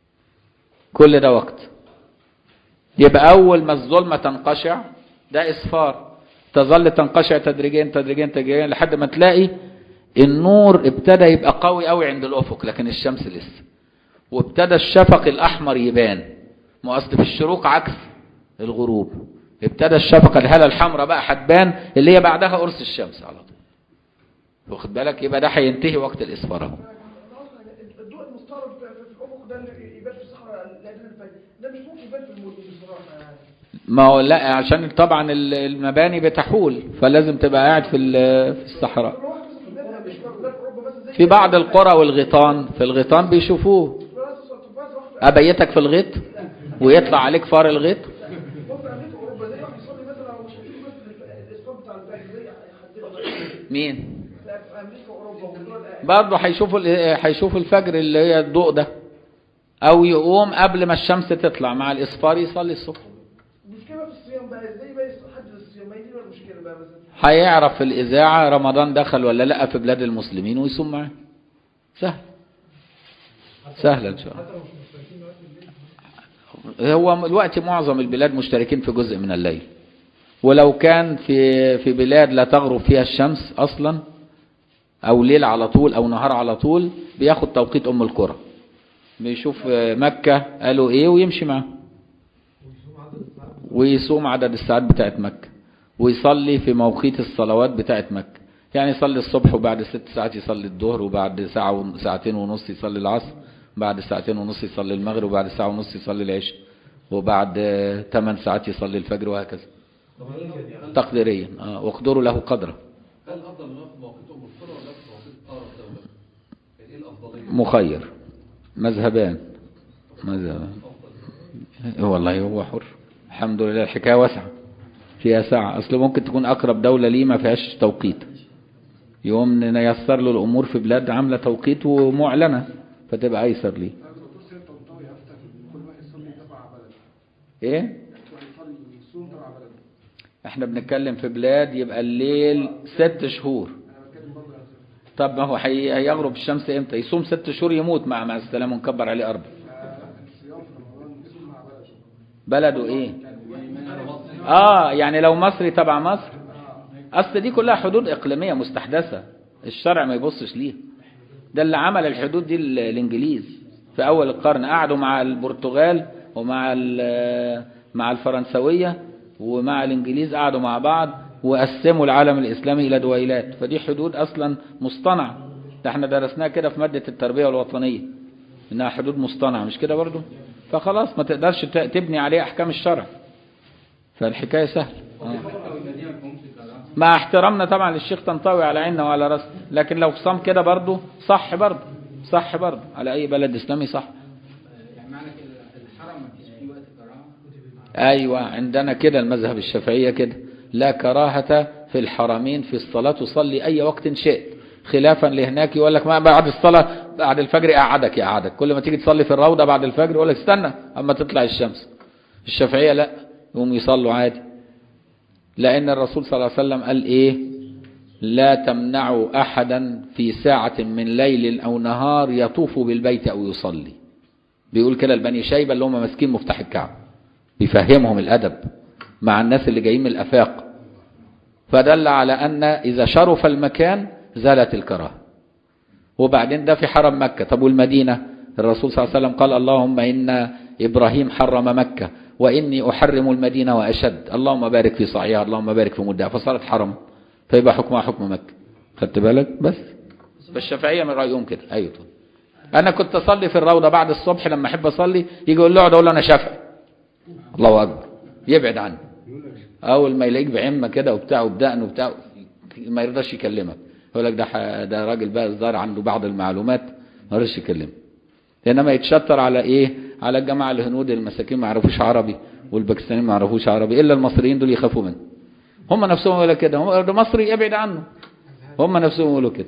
كل ده وقت يبقى أول ما الظلمة تنقشع ده إصفار تظل تنقشع تدريجيا تدريجيا تدريجيا لحد ما تلاقي النور ابتدى يبقى قوي قوي عند الأفق لكن الشمس لسه وابتدى الشفق الأحمر يبان ما أصل في الشروق عكس الغروب ابتدى الشفق الهالة الحمراء بقى هتبان اللي هي بعدها قرص الشمس على طول واخد بالك يبقى ده هينتهي وقت الإصفار اهو الضوء المستعرض في في الافق ده اللي يبان في الصحراء الاذان الفجر ده مش ممكن يبان في المدن بصراحه يعني ما هو لا عشان طبعا ال- المباني بتحول فلازم تبقى قاعد في ال- في الصحراء كل واحد مثلا في بلاد مش في بلاد اوروبا مثلا زي في بعض القرى والغيطان في الغيطان بيشوفوه أبيتك في الغيط ويطلع عليك فار الغيط ممكن امريكا واوروبا زي واحد يصلي مثلا او مش هيشوف بس الاسلام بتاع الفجر زي حد مين في امريكا واوروبا والدول برضه هيشوفوا ال- هيشوفوا الفجر اللي هي الضوء ده او يقوم قبل ما الشمس تطلع مع الاصفار يصلي الصبح المشكله في الصيام بقى ازاي بقى يحدد الصيام ما هي دي بقى المشكله بقى مثلا هيعرف في الاذاعه رمضان دخل ولا لا في بلاد المسلمين ويصوم معاه سهل سهل ان شاء الله حتى لو مش مشتركين دلوقتي الليل هو الوقت معظم البلاد مشتركين في جزء من الليل ولو كان في في بلاد لا تغرب فيها الشمس اصلا او ليل على طول او نهار على طول بياخد توقيت ام القرى بيشوف آه، مكة قالوا ايه ويمشي معاه ويصوم عدد الساعات ويصوم عدد الساعات بتاعته بتاعت مكة ويصلي في موقيت الصلوات بتاعت مكة يعني يصلي الصبح وبعد ست ساعات يصلي الظهر وبعد ساعة ون- ساعتين ونص يصلي العصر بعد ساعتين ونص يصلي المغرب وبعد ساعة ونص يصلي العشاء وبعد آه، ثمان ساعات يصلي الفجر وهكذا طب هل تقديريا اه واقدروا له قدره هل الافضل ان ياخد موقيت ام القرى ولا ياخد موقيت اقرب دوله؟ يعني ايه الافضليه؟ مخير مذهبان مذهبان والله هو حر الحمد لله الحكاية واسعة فيها ساعة أصل ممكن تكون أقرب دولة ليه ما فيهاش توقيت يوم نيسر له الأمور في بلاد عاملة توقيت ومعلنة فتبقى أيسر ليه الدكتور سيد طنطاوي افتى في كل واحد يصلي تبع بلده إيه؟ واحد يصلي يصوم تبع بلده احنا بنتكلم في بلاد يبقى الليل ست شهور انا بتكلم برضه على طب ما هو هي- هيغرب الشمس امتى يصوم ست شهور يموت مع مع السلامة ونكبر عليه أربع الصيام في رمضان يصوم مع بلده بلده ايه اه يعني لو مصري تبع مصر اصل دي كلها حدود اقليميه مستحدثه الشرع ما يبصش ليها ده اللي عمل الحدود دي ال- الانجليز في اول القرن قعدوا مع البرتغال ومع ال- مع الفرنسويه ومع الانجليز قعدوا مع بعض وقسموا العالم الاسلامي الى دويلات فدي حدود اصلا مصطنعه ده احنا درسناها كده في ماده التربيه الوطنيه انها حدود مصطنعه مش كده برضو فخلاص ما تقدرش ت- تبني عليه احكام الشرع فالحكايه سهله آه. مع احترامنا طبعا للشيخ طنطاوي على عيننا وعلى راسنا لكن لو صام كده برضه صح برضه صح برضه على اي بلد اسلامي صح يعني معنى كده الحرم ما فيش فيه وقت كراهه ايوه عندنا كده المذهب الشافعيه كده لا كراهه في الحرمين في الصلاه تصلي اي وقت شئت خلافا لهناك يقول لك ما بعد الصلاه بعد الفجر قعدك يقعدك كل ما تيجي تصلي في الروضه بعد الفجر يقول لك استنى اما تطلع الشمس الشافعيه لا يقوم يصلوا عادي لأن الرسول صلى الله عليه وسلم قال إيه لا تمنعوا أحدا في ساعة من ليل أو نهار يطوف بالبيت أو يصلي بيقول كده البني شيبة اللي هم ماسكين مفتاح الكعبة بيفهمهم الأدب مع الناس اللي جايين من الأفاق فدل على أن إذا شرف المكان زالت الكراهة وبعدين ده في حرم مكة طب والمدينة الرسول صلى الله عليه وسلم قال اللهم إن إبراهيم حرم مكة وإني أحرم المدينة وأشد اللهم بارك في صعيها اللهم بارك في مدها فصارت حرم فيبقى حكمها حكم مكة خدت بالك بس فالشافعية من رأيهم كده أيوة طبعا. أنا كنت أصلي في الروضة بعد الصبح لما أحب أصلي يجي يقول له اقعد أقول له أنا شافعي الله أكبر يبعد عنه أول ما يلاقيك بعمة كده وبتاع وبدقن وبتاع ما يرضاش يكلمك يقول لك ده ح- ده راجل بقى الظاهر عنده بعض المعلومات ما يرضاش يكلمك انما يتشطر على ايه على الجماعه الهنود المساكين ما يعرفوش عربي والباكستانيين ما يعرفوش عربي الا المصريين دول يخافوا منه هم نفسهم يقولوا كده هم ده مصري يبعد عنه هم نفسهم يقولوا كده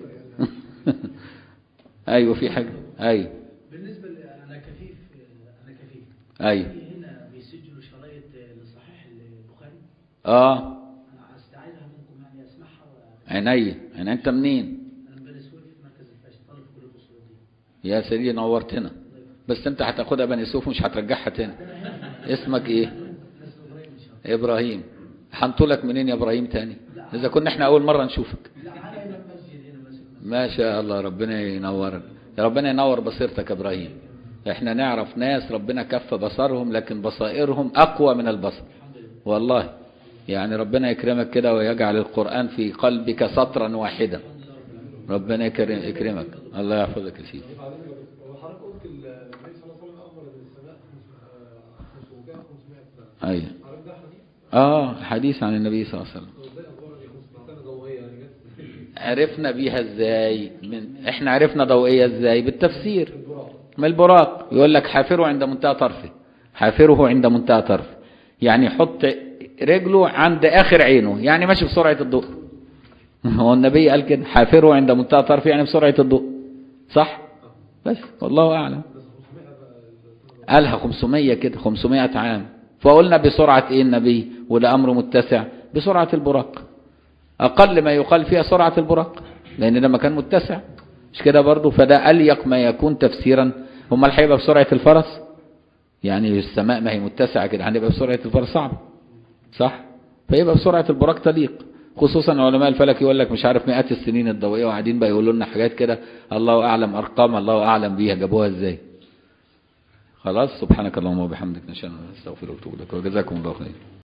ايوه في حاجه ايوه بالنسبه ل- انا كفيف انا كفيف ايوه في هنا بيسجلوا شرايط لصحيح البخاري اه انا هستعيدها منكم يعني اسمعها و... عينيا عينيا انت منين انا من بني سويف في مركز الفاشل طالب في كليه الاصول الدين يا سيدي نورتنا بس انت هتاخدها بني سوف مش هترجعها تاني اسمك ايه ناس ابراهيم ان شاء الله ابراهيم هنطولك منين يا ابراهيم تاني اذا كنا احنا اول مره نشوفك لا انا هنا في مسجد هنا ماسك مسجد ما شاء الله ربنا ينور ربنا ينور بصيرتك يا ابراهيم احنا نعرف ناس ربنا كف بصرهم لكن بصائرهم اقوى من البصر والله يعني ربنا يكرمك كده ويجعل القرآن في قلبك سطرا واحدا ربنا يكرم يكرمك الله يحفظك يا سيدي بعدين لو حضرتك قلت النبي صلى الله عليه وسلم أخبر إن السماء 500 سنة ايوه حضرتك ده حديث اه حديث عن النبي صلى الله عليه وسلم وإزاي أخبار دي 500 سنة ضوئية يعني جت عرفنا بيها ازاي من احنا عرفنا ضوئية ازاي بالتفسير من البراق يقول لك حافره عند منتهى طرفه حافره عند منتهى طرفه يعني يحط رجله عند اخر عينه يعني ماشي بسرعة الضوء هو النبي قال كده حافره عند منتهى طرفه يعني بسرعة الضوء صح بس والله اعلم قالها 500 كده 500 عام فقلنا بسرعة ايه النبي وده امر متسع بسرعة البراق أقل ما يقال فيها سرعة البراق لأن ده مكان متسع مش كده برضو فده أليق ما يكون تفسيرا امال هيبقى بسرعة الفرس يعني السماء ما هي متسعة كده هنبقى بسرعة الفرس صعب صح فيبقى بسرعة البراق تليق خصوصا علماء الفلك يقول لك مش عارف مئات السنين الضوئية وقاعدين بقى يقولوا لنا حاجات كده الله أعلم أرقام الله أعلم بيها جابوها إزاي خلاص سبحانك اللهم وبحمدك نشهد أن لا إله إلا أنت نستغفرك ونتوب إليك وجزاكم الله خير